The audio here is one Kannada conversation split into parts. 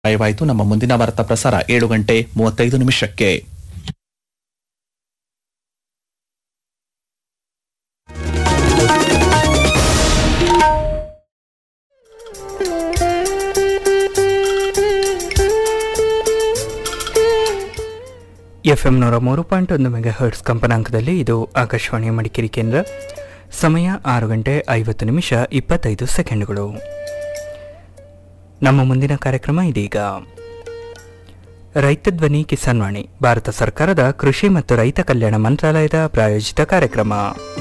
ಮುಕ್ತಾಯವಾಯಿತು ನಮ್ಮ ಮುಂದಿನ ವಾರ್ತಾ ಪ್ರಸಾರ ಏಳು ಗಂಟೆ ಮೂವತ್ತೈದು ನಿಮಿಷಕ್ಕೆ ಎಫ್ಎಂ ನೂರ ಮೂರು ಪಾಯಿಂಟ್ ಒಂದು ಮೆಗಾ ಹರ್ಟ್ಸ್ ಕಂಪನಾಂಕದಲ್ಲಿ ಇದು ಆಕಾಶವಾಣಿ ಮಡಿಕೇರಿ ಕೇಂದ್ರ ಸಮಯ ಆರು ಗಂಟೆ ಐವತ್ತು ನಿಮಿಷ ಇಪ್ಪತ್ತೈದು ಸೆಕೆಂಡುಗಳು ನಮ್ಮ ಮುಂದಿನ ಕಾರ್ಯಕ್ರಮ ಇದೀಗ ರೈತ ಧ್ವನಿ ಕಿಸಾನ್ ವಾಣಿ ಭಾರತ ಸರ್ಕಾರದ ಕೃಷಿ ಮತ್ತು ರೈತ ಕಲ್ಯಾಣ ಮಂತ್ರಾಲಯದ ಪ್ರಾಯೋಜಿತ ಕಾರ್ಯಕ್ರಮ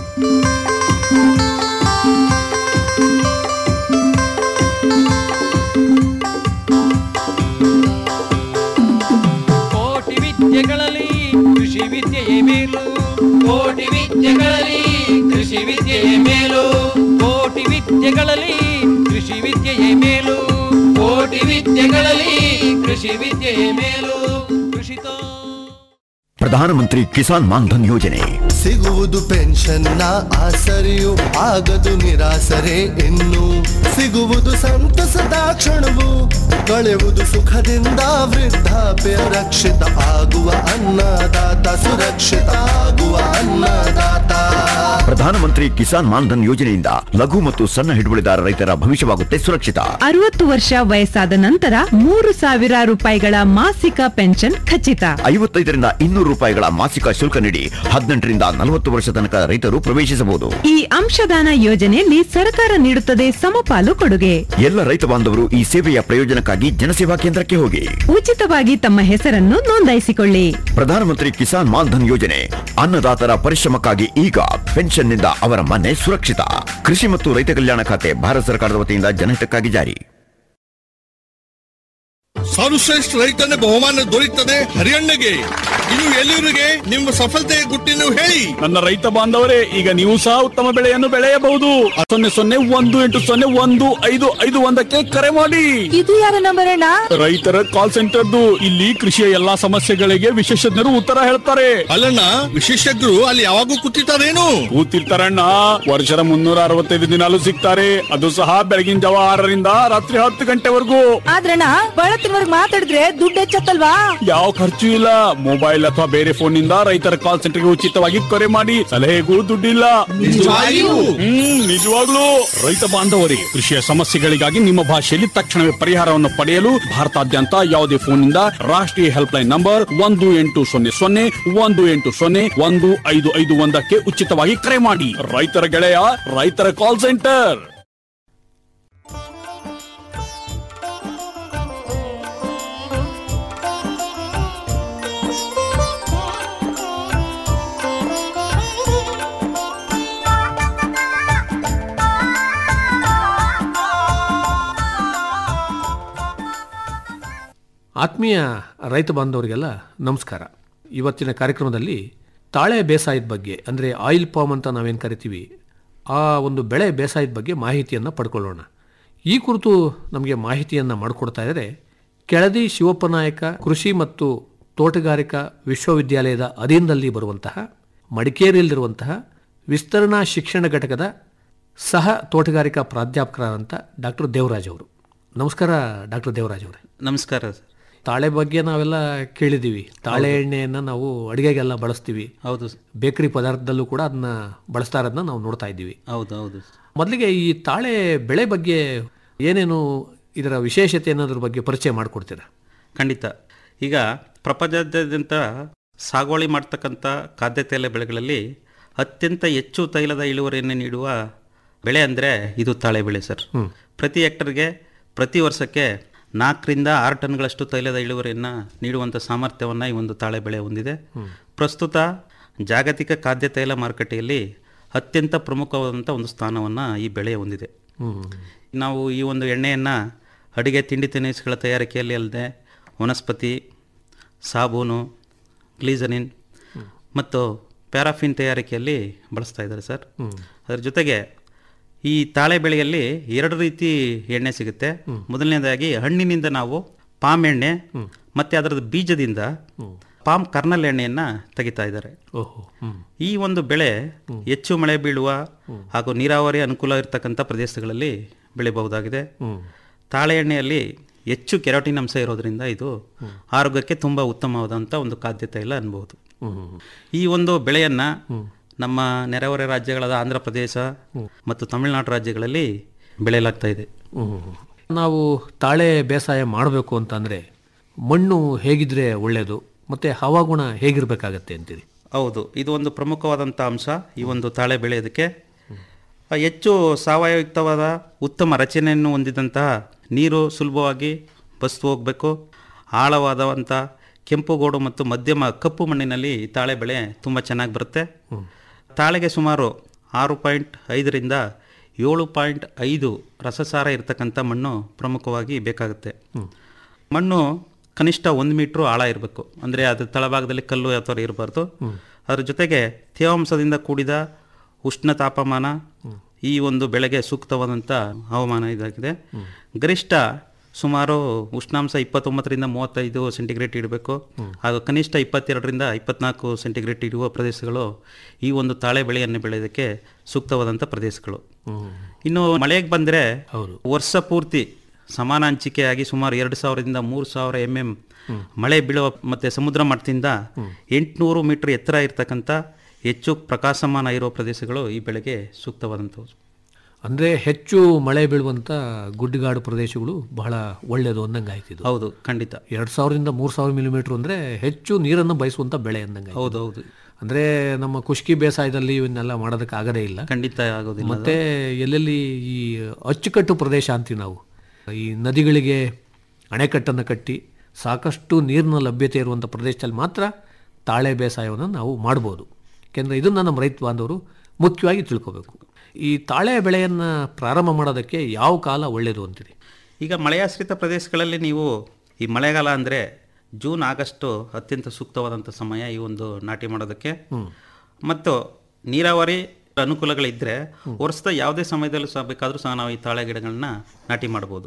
ಕೋಟಿ ವಿದ್ಯೆಗಳಲ್ಲಿ ಕೃಷಿ ವಿದ್ಯೆಯೇ ಮೇಲು ಕೋಟಿ ವಿದ್ಯೆಗಳಲ್ಲಿ ಕೃಷಿ ವಿದ್ಯೆಯೇ ಮೇಲು ಕೋಟಿ ವಿದ್ಯೆಗಳಲ್ಲಿ ಕೃಷಿ ವಿದ್ಯೆಯೇ ಮೇಲು ಕೋಟಿ ವಿದ್ಯೆಗಳಲ್ಲಿ ಕೃಷಿ ವಿದ್ಯೆಯೇ ಮೇಲು ಕೃಷಿತೋ ಪ್ರಧಾನಮಂತ್ರಿ ಕಿಸಾನ್ ಮಾನ್ಧನ್ ಯೋಜನೆ ಸಿಗುವುದು ಪೆನ್ಷನ್ನ ಆಸರೆಯು ಆಗದು ನಿರಾಸರೆ ಇನ್ನು ಸಿಗುವುದು ಸಂತಸದ ಕ್ಷಣವು ಕಳೆಯುವುದು ಸುಖದಿಂದ ವೃದ್ಧಾಪ್ಯ ರಕ್ಷಿತ ಆಗುವ ಅನ್ನದಾತ ಸುರಕ್ಷಿತ ಆಗುವ ಅನ್ನದಾತ ಪ್ರಧಾನಮಂತ್ರಿ ಕಿಸಾನ್ ಮಾನ್ಧನ್ ಯೋಜನೆಯಿಂದ ಲಘು ಮತ್ತು ಸಣ್ಣ ಹಿಡುವಳಿದಾರ ರೈತರ ಭವಿಷ್ಯವಾಗುತ್ತೆ ಸುರಕ್ಷಿತ ಅರವತ್ತು ವರ್ಷ ವಯಸ್ಸಾದ ನಂತರ ಮೂರು ಸಾವಿರ ರೂಪಾಯಿಗಳ ಮಾಸಿಕ ಪೆನ್ಷನ್ ಖಚಿತ ಐವತ್ತೈದರಿಂದ ಇನ್ನೂರು ರೂಪಾಯಿಗಳ ಮಾಸಿಕ ಶುಲ್ಕ ನೀಡಿ ಹದಿನೆಂಟರಿಂದ ನಲವತ್ತು ವರ್ಷ ತನಕ ರೈತರು ಪ್ರವೇಶಿಸಬಹುದು ಈ ಅಂಶದಾನ ಯೋಜನೆಯಲ್ಲಿ ಸರ್ಕಾರ ನೀಡುತ್ತದೆ ಸಮಪಾಲು ಕೊಡುಗೆ ಎಲ್ಲ ರೈತ ಬಾಂಧವರು ಈ ಸೇವೆಯ ಪ್ರಯೋಜನಕ್ಕಾಗಿ ಜನಸೇವಾ ಕೇಂದ್ರಕ್ಕೆ ಹೋಗಿ ಉಚಿತವಾಗಿ ತಮ್ಮ ಹೆಸರನ್ನು ನೋಂದಾಯಿಸಿಕೊಳ್ಳಿ ಪ್ರಧಾನಮಂತ್ರಿ ಕಿಸಾನ್ ಮಾನ್ಧನ್ ಯೋಜನೆ ಅನ್ನದಾತರ ಪರಿಶ್ರಮಕ್ಕಾಗಿ ಈಗ ಪೆನ್ಷನ್ನಿಂದ ಅವರ ಮನೆ ಸುರಕ್ಷಿತ ಕೃಷಿ ಮತ್ತು ರೈತ ಕಲ್ಯಾಣ ಖಾತೆ ಭಾರತ ಸರ್ಕಾರದ ವತಿಯಿಂದ ಜನಹಿತಕ್ಕಾಗಿ ಜಾರಿ ಸರ್ವಶ್ರೇಷ್ಠ ರೈತನ ಬಹುಮಾನ ದೊರೆಯುತ್ತದೆ ಹರಿಯಣ್ಣಗೆ ಇದು ಎಲ್ಲಿವರಿಗೆ ನಿಮ್ಮ ಸಫಲತೆಯ ಗುಟ್ಟಿನ ಹೇಳಿ ನನ್ನ ರೈತ ಬಾಂಧವರೇ ಈಗ ನೀವು ಸಹ ಉತ್ತಮ ಬೆಳೆಯನ್ನು ಬೆಳೆಯಬಹುದು ಸೊನ್ನೆ ಸೊನ್ನೆ ಒಂದು ಎಂಟು ಸೊನ್ನೆ ಒಂದು ಐದು ಐದು ಒಂದಕ್ಕೆ ಕರೆ ಮಾಡಿ ಇದು ಯಾರ ನಂಬರ್ ಅಣ್ಣ ರೈತರ ಕಾಲ್ ಸೆಂಟರ್ದು ಇಲ್ಲಿ ಕೃಷಿಯ ಎಲ್ಲಾ ಸಮಸ್ಯೆಗಳಿಗೆ ವಿಶೇಷಜ್ಞರು ಉತ್ತರ ಹೇಳ್ತಾರೆ ಅಲ್ಲಣ್ಣ ವಿಶೇಷಜ್ಞರು ಅಲ್ಲಿ ಯಾವಾಗೂ ಕೂತಿರ್ತಾರೇನು ಕೂತಿರ್ತಾರಣ್ಣ ವರ್ಷದ ಮುನ್ನೂರ ಅರವತ್ತೈದು ದಿನಾಲು ಸಿಗ್ತಾರೆ ಅದು ಸಹ ಬೆಳಗಿನ ಜಾವ ಆರರಿಂದ ರಾತ್ರಿ ಹತ್ತು ಗಂಟೆವರೆಗೂ ಆದ್ರಣ್ಣ ಬಳತ್ತಿನವರ್ಗ್ ಮಾತಾಡಿದ್ರೆ ದುಡ್ಡು ಹೆಚ್ಚತ್ತಲ್ವಾ ಯಾವ ಖರ್ಚು ಇಲ್ಲ ಮೊಬೈಲ್ ಅಥವಾ ಬೇರೆ ಫೋನ್ ನಿಂದ ರೈತರ ಕಾಲ್ ಸೆಂಟರ್ಗೆ ಉಚಿತವಾಗಿ ಕರೆ ಮಾಡಿ ಸಲಹೆಗೂ ದುಡ್ಡಿಲ್ಲ ನಿಜವಾಗಿಯೂ? ಹ್ಮ್ ನಿಜವಾಗ್ಲೂ ರೈತ ಬಾಂಧವರಿಗೆ ಕೃಷಿಯ ಸಮಸ್ಯೆಗಳಿಗಾಗಿ ನಿಮ್ಮ ಭಾಷೆಯಲ್ಲಿ ತಕ್ಷಣವೇ ಪರಿಹಾರವನ್ನು ಪಡೆಯಲು ಭಾರತಾದ್ಯಂತ ಯಾವುದೇ ಫೋನ್ನಿಂದ ರಾಷ್ಟ್ರೀಯ ಹೆಲ್ಪ್ ಲೈನ್ ನಂಬರ್ ಒಂದು ಎಂಟು ಸೊನ್ನೆ ಸೊನ್ನೆ ಒಂದು ಎಂಟು ಸೊನ್ನೆ ಒಂದು ಐದು ಐದು ಒಂದಕ್ಕೆ ಉಚಿತವಾಗಿ ಕರೆ ಮಾಡಿ ರೈತರ ಗೆಳೆಯ ರೈತರ ಕಾಲ್ ಸೆಂಟರ್ ಆತ್ಮೀಯ ರೈತ ಬಾಂಧವರಿಗೆಲ್ಲ ನಮಸ್ಕಾರ ಇವತ್ತಿನ ಕಾರ್ಯಕ್ರಮದಲ್ಲಿ ತಾಳೆ ಬೇಸಾಯದ ಬಗ್ಗೆ ಅಂದರೆ ಆಯಿಲ್ ಪಾಮ್ ಅಂತ ನಾವೇನು ಕರಿತೀವಿ ಆ ಒಂದು ಬೆಳೆ ಬೇಸಾಯದ ಬಗ್ಗೆ ಮಾಹಿತಿಯನ್ನು ಪಡ್ಕೊಳ್ಳೋಣ ಈ ಕುರಿತು ನಮಗೆ ಮಾಹಿತಿಯನ್ನು ಮಾಡಿಕೊಡ್ತಾ ಇದ್ದಾರೆ ಕೆಳದಿ ಶಿವಪ್ಪ ನಾಯಕ ಕೃಷಿ ಮತ್ತು ತೋಟಗಾರಿಕಾ ವಿಶ್ವವಿದ್ಯಾಲಯದ ಅಧೀನದಲ್ಲಿ ಬರುವಂತಹ ಮಡಿಕೇರಿಯಲ್ಲಿರುವಂತಹ ವಿಸ್ತರಣಾ ಶಿಕ್ಷಣ ಘಟಕದ ಸಹ ತೋಟಗಾರಿಕಾ ಪ್ರಾಧ್ಯಾಪಕರಾದಂಥ ಡಾಕ್ಟರ್ ದೇವರಾಜ್ ಅವರು ನಮಸ್ಕಾರ ಡಾಕ್ಟರ್ ದೇವರಾಜ್ ಅವರೇ ನಮಸ್ಕಾರ ಸರ್ ತಾಳೆ ಬಗ್ಗೆ ನಾವೆಲ್ಲ ಕೇಳಿದ್ದೀವಿ ತಾಳೆ ಎಣ್ಣೆಯನ್ನು ನಾವು ಅಡುಗೆಗೆಲ್ಲ ಬಳಸ್ತೀವಿ ಹೌದು ಸ- ಬೇಕರಿ ಪದಾರ್ಥದಲ್ಲೂ ಕೂಡ ಅದನ್ನ ಬಳಸ್ತಾ ಇರೋದನ್ನ ನಾವು ನೋಡ್ತಾ ಇದ್ದೀವಿ ಹೌದು ಹೌದು ಮೊದಲಿಗೆ ಈ ತಾಳೆ ಬೆಳೆ ಬಗ್ಗೆ ಏನೇನು ಇದರ ವಿಶೇಷತೆ ಅನ್ನೋದ್ರ ಬಗ್ಗೆ ಪರಿಚಯ ಮಾಡಿಕೊಡ್ತೀರಾ ಖಂಡಿತ ಈಗ ಪ್ರಪಂಚದಾದ್ಯಂತ ಸಾಗುವಳಿ ಮಾಡ್ತಕ್ಕಂಥ ಖಾದ್ಯ ತೈಲ ಬೆಳೆಗಳಲ್ಲಿ ಅತ್ಯಂತ ಹೆಚ್ಚು ತೈಲದ ಇಳುವರಿಯನ್ನು ನೀಡುವ ಬೆಳೆ ಅಂದರೆ ಇದು ತಾಳೆ ಬೆಳೆ ಸರ್ ಪ್ರತಿ ಹೆಕ್ಟರ್ಗೆ ಪ್ರತಿ ವರ್ಷಕ್ಕೆ ನಾಲ್ಕರಿಂದ ಆರು ಟನ್ಗಳಷ್ಟು ತೈಲದ ಇಳುವರಿಯನ್ನು ನೀಡುವಂಥ ಸಾಮರ್ಥ್ಯವನ್ನು ಈ ಒಂದು ತಾಳೆ ಬೆಳೆ ಹೊಂದಿದೆ ಪ್ರಸ್ತುತ ಜಾಗತಿಕ ಖಾದ್ಯ ತೈಲ ಮಾರುಕಟ್ಟೆಯಲ್ಲಿ ಅತ್ಯಂತ ಪ್ರಮುಖವಾದಂಥ ಒಂದು ಸ್ಥಾನವನ್ನು ಈ ಬೆಳೆ ಹೊಂದಿದೆ ನಾವು ಈ ಒಂದು ಎಣ್ಣೆಯನ್ನು ಅಡುಗೆ ತಿಂಡಿ ತಿನಿಸುಗಳ ತಯಾರಿಕೆಯಲ್ಲಿ ಅಲ್ಲದೆ ವನಸ್ಪತಿ ಸಾಬೂನು ಗ್ಲೀಸರಿನ್ ಮತ್ತು ಪ್ಯಾರಾಫಿನ್ ತಯಾರಿಕೆಯಲ್ಲಿ ಬಳಸ್ತಾ ಇದ್ದಾರೆ ಸರ್ ಅದರ ಜೊತೆಗೆ ಈ ತಾಳೆ ಬೆಳೆಯಲ್ಲಿ ಎರಡು ರೀತಿ ಎಣ್ಣೆ ಸಿಗುತ್ತೆ ಮೊದಲನೇದಾಗಿ ಹಣ್ಣಿನಿಂದ ನಾವು ಪಾಮ್ ಎಣ್ಣೆ ಮತ್ತು ಅದರದ ಬೀಜದಿಂದ ಪಾಮ್ ಕರ್ನಲ್ ಎಣ್ಣೆಯನ್ನು ತೆಗಿತಾ ಇದ್ದಾರೆ ಓಹೋ ಹ್ಮ್ ಈ ಒಂದು ಬೆಳೆ ಹೆಚ್ಚು ಮಳೆ ಬೀಳುವ ಹಾಗೂ ನೀರಾವರಿ ಅನುಕೂಲ ಇರತಕ್ಕಂಥ ಪ್ರದೇಶಗಳಲ್ಲಿ ಬೆಳೆಯಬಹುದಾಗಿದೆ ತಾಳೆ ಎಣ್ಣೆಯಲ್ಲಿ ಹೆಚ್ಚು ಕೆರಾಟಿನ್ ಅಂಶ ಇರೋದ್ರಿಂದ ಇದು ಆರೋಗ್ಯಕ್ಕೆ ತುಂಬ ಉತ್ತಮವಾದಂಥ ಒಂದು ಖಾದ್ಯ ತೈಲ ಅನ್ಬೋದು ಈ ಒಂದು ಬೆಳೆಯನ್ನ ನಮ್ಮ ನೆರೆಹೊರೆ ರಾಜ್ಯಗಳಾದ ಆಂಧ್ರ ಪ್ರದೇಶ ಮತ್ತು ತಮಿಳುನಾಡು ರಾಜ್ಯಗಳಲ್ಲಿ ಬೆಳೆಯಲಾಗ್ತಾ ಇದೆ ನಾವು ತಾಳೆ ಬೇಸಾಯ ಮಾಡಬೇಕು ಅಂತಂದರೆ ಮಣ್ಣು ಹೇಗಿದ್ರೆ ಒಳ್ಳೆಯದು ಮತ್ತು ಹವಾಗುಣ ಹೇಗಿರಬೇಕಾಗತ್ತೆ ಅಂತೀರಿ ಹೌದು ಇದು ಒಂದು ಪ್ರಮುಖವಾದಂಥ ಅಂಶ ಈ ಒಂದು ತಾಳೆ ಬೆಳೆಯೋದಕ್ಕೆ ಆ, ಹೆಚ್ಚು ಸಾವಯವಯುಕ್ತವಾದ ಉತ್ತಮ ರಚನೆಯನ್ನು ಹೊಂದಿದಂತಹ ನೀರು ಸುಲಭವಾಗಿ ಬಸ್ತು ಹೋಗಬೇಕು ಆಳವಾದವಂಥ ಕೆಂಪುಗೋಡು ಮತ್ತು ಮಧ್ಯಮ ಕಪ್ಪು ಮಣ್ಣಿನಲ್ಲಿ ಈ ತಾಳೆ ಬೆಳೆ ತುಂಬ ಚೆನ್ನಾಗಿ ಬರುತ್ತೆ ತಾಳೆಗೆ ಸುಮಾರು ಆರು ಪಾಯಿಂಟ್ ಐದರಿಂದ ಏಳು ಪಾಯಿಂಟ್ ಐದು ರಸಸಾರ ಇರತಕ್ಕಂಥ ಮಣ್ಣು ಪ್ರಮುಖವಾಗಿ ಬೇಕಾಗುತ್ತೆ ಮಣ್ಣು ಕನಿಷ್ಠ ಒಂದು ಮೀಟ್ರು ಆಳ ಇರಬೇಕು ಅಂದರೆ ಅದ್ರ ತಳಭಾಗದಲ್ಲಿ ಕಲ್ಲು ಯಾವ ಥರ ಇರಬಾರ್ದು ಅದ್ರ ಜೊತೆಗೆ ತೇವಾಂಶದಿಂದ ಕೂಡಿದ ಉಷ್ಣ ತಾಪಮಾನ ಈ ಒಂದು ಬೆಳೆಗೆ ಸೂಕ್ತವಾದಂಥ ಹವಾಮಾನ ಇದಾಗಿದೆ ಗರಿಷ್ಠ ಸುಮಾರು ಉಷ್ಣಾಂಶ ಇಪ್ಪತ್ತೊಂಬತ್ತರಿಂದ ಮೂವತ್ತೈದು ಸೆಂಟಿಗ್ರೇಡ್ ಇಡಬೇಕು ಹಾಗೂ ಕನಿಷ್ಠ ಇಪ್ಪತ್ತೆರಡರಿಂದ ಇಪ್ಪತ್ನಾಲ್ಕು ಸೆಂಟಿಗ್ರೇಡ್ ಇರುವ ಪ್ರದೇಶಗಳು ಈ ಒಂದು ತಾಳೆ ಬೆಳೆಯನ್ನು ಬೆಳೆಯೋದಕ್ಕೆ ಸೂಕ್ತವಾದಂಥ ಪ್ರದೇಶಗಳು ಇನ್ನು ಮಳೆಗೆ ಬಂದರೆ ವರ್ಷ ಪೂರ್ತಿ ಸಮಾನ ಹಂಚಿಕೆಯಾಗಿ ಸುಮಾರು ಎರಡು ಸಾವಿರದಿಂದ ಮೂರು ಸಾವಿರ ಎಮ್ ಎಮ್ ಮಳೆ ಬೀಳುವ ಮತ್ತು ಸಮುದ್ರ ಮಟ್ಟದಿಂದ ಎಂಟುನೂರು ಮೀಟರ್ ಎತ್ತರ ಇರತಕ್ಕಂಥ ಹೆಚ್ಚು ಪ್ರಕಾಶಮಾನ ಇರುವ ಪ್ರದೇಶಗಳು ಈ ಬೆಳೆಗೆ ಸೂಕ್ತವಾದಂಥವು ಅಂದರೆ ಹೆಚ್ಚು ಮಳೆ ಬೀಳುವಂಥ ಗುಡ್ಡಗಾಡು ಪ್ರದೇಶಗಳು ಬಹಳ ಒಳ್ಳೆಯದು ಅಂದಂಗೆ ಆಯ್ತಿದ್ದು ಹೌದು ಖಂಡಿತ ಎರಡು ಸಾವಿರದಿಂದ ಮೂರು ಸಾವಿರ ಮಿಲಿಮೀಟ್ರ್ ಅಂದರೆ ಹೆಚ್ಚು ನೀರನ್ನು ಬಯಸುವಂಥ ಬೆಳೆ ಅಂದಂಗೆ ಹೌದು ಹೌದು ಅಂದರೆ ನಮ್ಮ ಖುಷ್ಕಿ ಬೇಸಾಯದಲ್ಲಿ ಇವನ್ನೆಲ್ಲ ಮಾಡೋದಕ್ಕೆ ಆಗದೇ ಇಲ್ಲ ಖಂಡಿತ ಆಗೋದಿಲ್ಲ ಅದು. ಮತ್ತೆ ಎಲ್ಲೆಲ್ಲಿ ಈ ಅಚ್ಚುಕಟ್ಟು ಪ್ರದೇಶ ಅಂತೀವಿ ನಾವು ಈ ನದಿಗಳಿಗೆ ಅಣೆಕಟ್ಟನ್ನು ಕಟ್ಟಿ ಸಾಕಷ್ಟು ನೀರಿನ ಲಭ್ಯತೆ ಇರುವಂಥ ಪ್ರದೇಶದಲ್ಲಿ ಮಾತ್ರ ತಾಳೆ ಬೇಸಾಯವನ್ನು ನಾವು ಮಾಡ್ಬೋದು ಯಾಕೆಂದರೆ ಇದನ್ನು ನಮ್ಮ ರೈತ ಬಾಂಧವರು ಮುಖ್ಯವಾಗಿ ತಿಳ್ಕೋಬೇಕು ಈ ತಾಳೆ ಬೆಳೆಯನ್ನು ಪ್ರಾರಂಭ ಮಾಡೋದಕ್ಕೆ ಯಾವ ಕಾಲ ಒಳ್ಳೆಯದು ಅಂತೀರಿ ಈಗ ಮಳೆಯಾಶ್ರಿತ ಪ್ರದೇಶಗಳಲ್ಲಿ ನೀವು ಈ ಮಳೆಗಾಲ ಅಂದರೆ ಜೂನ್ ಆಗಸ್ಟು ಅತ್ಯಂತ ಸೂಕ್ತವಾದಂಥ ಸಮಯ ಈ ಒಂದು ನಾಟಿ ಮಾಡೋದಕ್ಕೆ ಮತ್ತು ನೀರಾವರಿ ಅನುಕೂಲಗಳಿದ್ದರೆ ವರ್ಷದ ಯಾವುದೇ ಸಮಯದಲ್ಲೂ ಸಹ ಬೇಕಾದರೂ ಸಹ ನಾವು ಈ ತಾಳೆ ಗಿಡಗಳನ್ನ ನಾಟಿ ಮಾಡ್ಬೋದು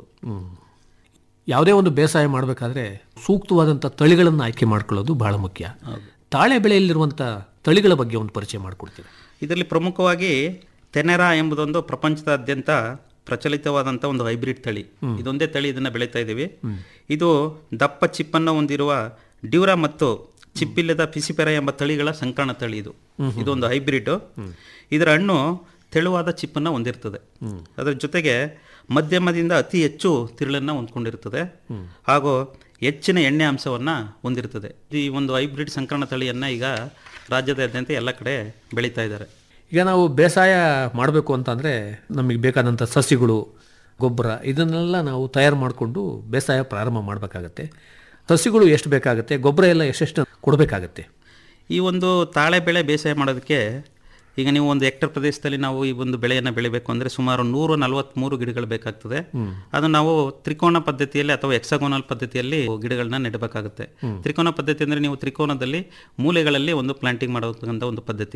ಯಾವುದೇ ಒಂದು ಬೇಸಾಯ ಮಾಡಬೇಕಾದ್ರೆ ಸೂಕ್ತವಾದಂಥ ತಳಿಗಳನ್ನು ಆಯ್ಕೆ ಮಾಡ್ಕೊಳ್ಳೋದು ಬಹಳ ಮುಖ್ಯ ತಾಳೆ ಬೆಳೆಯಲ್ಲಿರುವಂಥ ತಳಿಗಳ ಬಗ್ಗೆ ಒಂದು ಪರಿಚಯ ಮಾಡಿಕೊಡ್ತೀವಿ ಇದರಲ್ಲಿ ಪ್ರಮುಖವಾಗಿ ತೆನೆರಾ ಎಂಬುದೊಂದು ಪ್ರಪಂಚದಾದ್ಯಂತ ಪ್ರಚಲಿತವಾದಂಥ ಒಂದು ಹೈಬ್ರಿಡ್ ತಳಿ ಇದೊಂದೇ ತಳಿ ಇದನ್ನು ಬೆಳೀತಾ ಇದ್ದೀವಿ ಇದು ದಪ್ಪ ಚಿಪ್ಪನ್ನು ಹೊಂದಿರುವ ಡ್ಯೂರಾ ಮತ್ತು ಚಿಪ್ಪಿಲ್ಲದ ಪಿಸಿಪೆರ ಎಂಬ ತಳಿಗಳ ಸಂಕರಣ ತಳಿ ಇದು ಇದೊಂದು ಹೈಬ್ರಿಡ್ ಇದರ ಹಣ್ಣು ತೆಳುವಾದ ಚಿಪ್ಪನ್ನು ಹೊಂದಿರ್ತದೆ ಅದರ ಜೊತೆಗೆ ಮಧ್ಯಮದಿಂದ ಅತಿ ಹೆಚ್ಚು ತಿರುಳನ್ನು ಹೊಂದ್ಕೊಂಡಿರ್ತದೆ ಹಾಗೂ ಹೆಚ್ಚಿನ ಎಣ್ಣೆ ಅಂಶವನ್ನು ಹೊಂದಿರ್ತದೆ ಈ ಒಂದು ಹೈಬ್ರಿಡ್ ಸಂಕರಣ ತಳಿಯನ್ನು ಈಗ ರಾಜ್ಯದಾದ್ಯಂತ ಎಲ್ಲ ಕಡೆ ಬೆಳೀತಾ ಇದ್ದಾರೆ ಈಗ ನಾವು ಬೇಸಾಯ ಮಾಡಬೇಕು ಅಂತಂದರೆ ನಮಗೆ ಬೇಕಾದಂಥ ಸಸಿಗಳು ಗೊಬ್ಬರ ಇದನ್ನೆಲ್ಲ ನಾವು ತಯಾರು ಮಾಡಿಕೊಂಡು ಬೇಸಾಯ ಪ್ರಾರಂಭ ಮಾಡಬೇಕಾಗತ್ತೆ ಸಸಿಗಳು ಎಷ್ಟು ಬೇಕಾಗುತ್ತೆ ಗೊಬ್ಬರ ಎಲ್ಲ ಎಷ್ಟೆಷ್ಟು ಕೊಡಬೇಕಾಗತ್ತೆ ಈ ಒಂದು ತಾಳೆ ಬೆಳೆ ಬೇಸಾಯ ಮಾಡೋದಕ್ಕೆ ಈಗ ನೀವು ಒಂದು ಹೆಕ್ಟರ್ ಪ್ರದೇಶದಲ್ಲಿ ನಾವು ಈ ಒಂದು ಬೆಳೆಯನ್ನು ಬೆಳಿಬೇಕು ಅಂದರೆ ಸುಮಾರು ನೂರ ನಲವತ್ತ್ಮೂರು ಗಿಡಗಳು ಬೇಕಾಗ್ತದೆ ಅದು ನಾವು ತ್ರಿಕೋನ ಪದ್ಧತಿಯಲ್ಲಿ ಅಥವಾ ಎಕ್ಸಗೋನಲ್ ಪದ್ಧತಿಯಲ್ಲಿ ಗಿಡಗಳನ್ನ ನೆಡಬೇಕಾಗುತ್ತೆ ತ್ರಿಕೋನ ಪದ್ಧತಿ ಅಂದರೆ ನೀವು ತ್ರಿಕೋನದಲ್ಲಿ ಮೂಲೆಗಳಲ್ಲಿ ಒಂದು ಪ್ಲಾಂಟಿಂಗ್ ಮಾಡತಕ್ಕಂಥ ಒಂದು ಪದ್ಧತಿ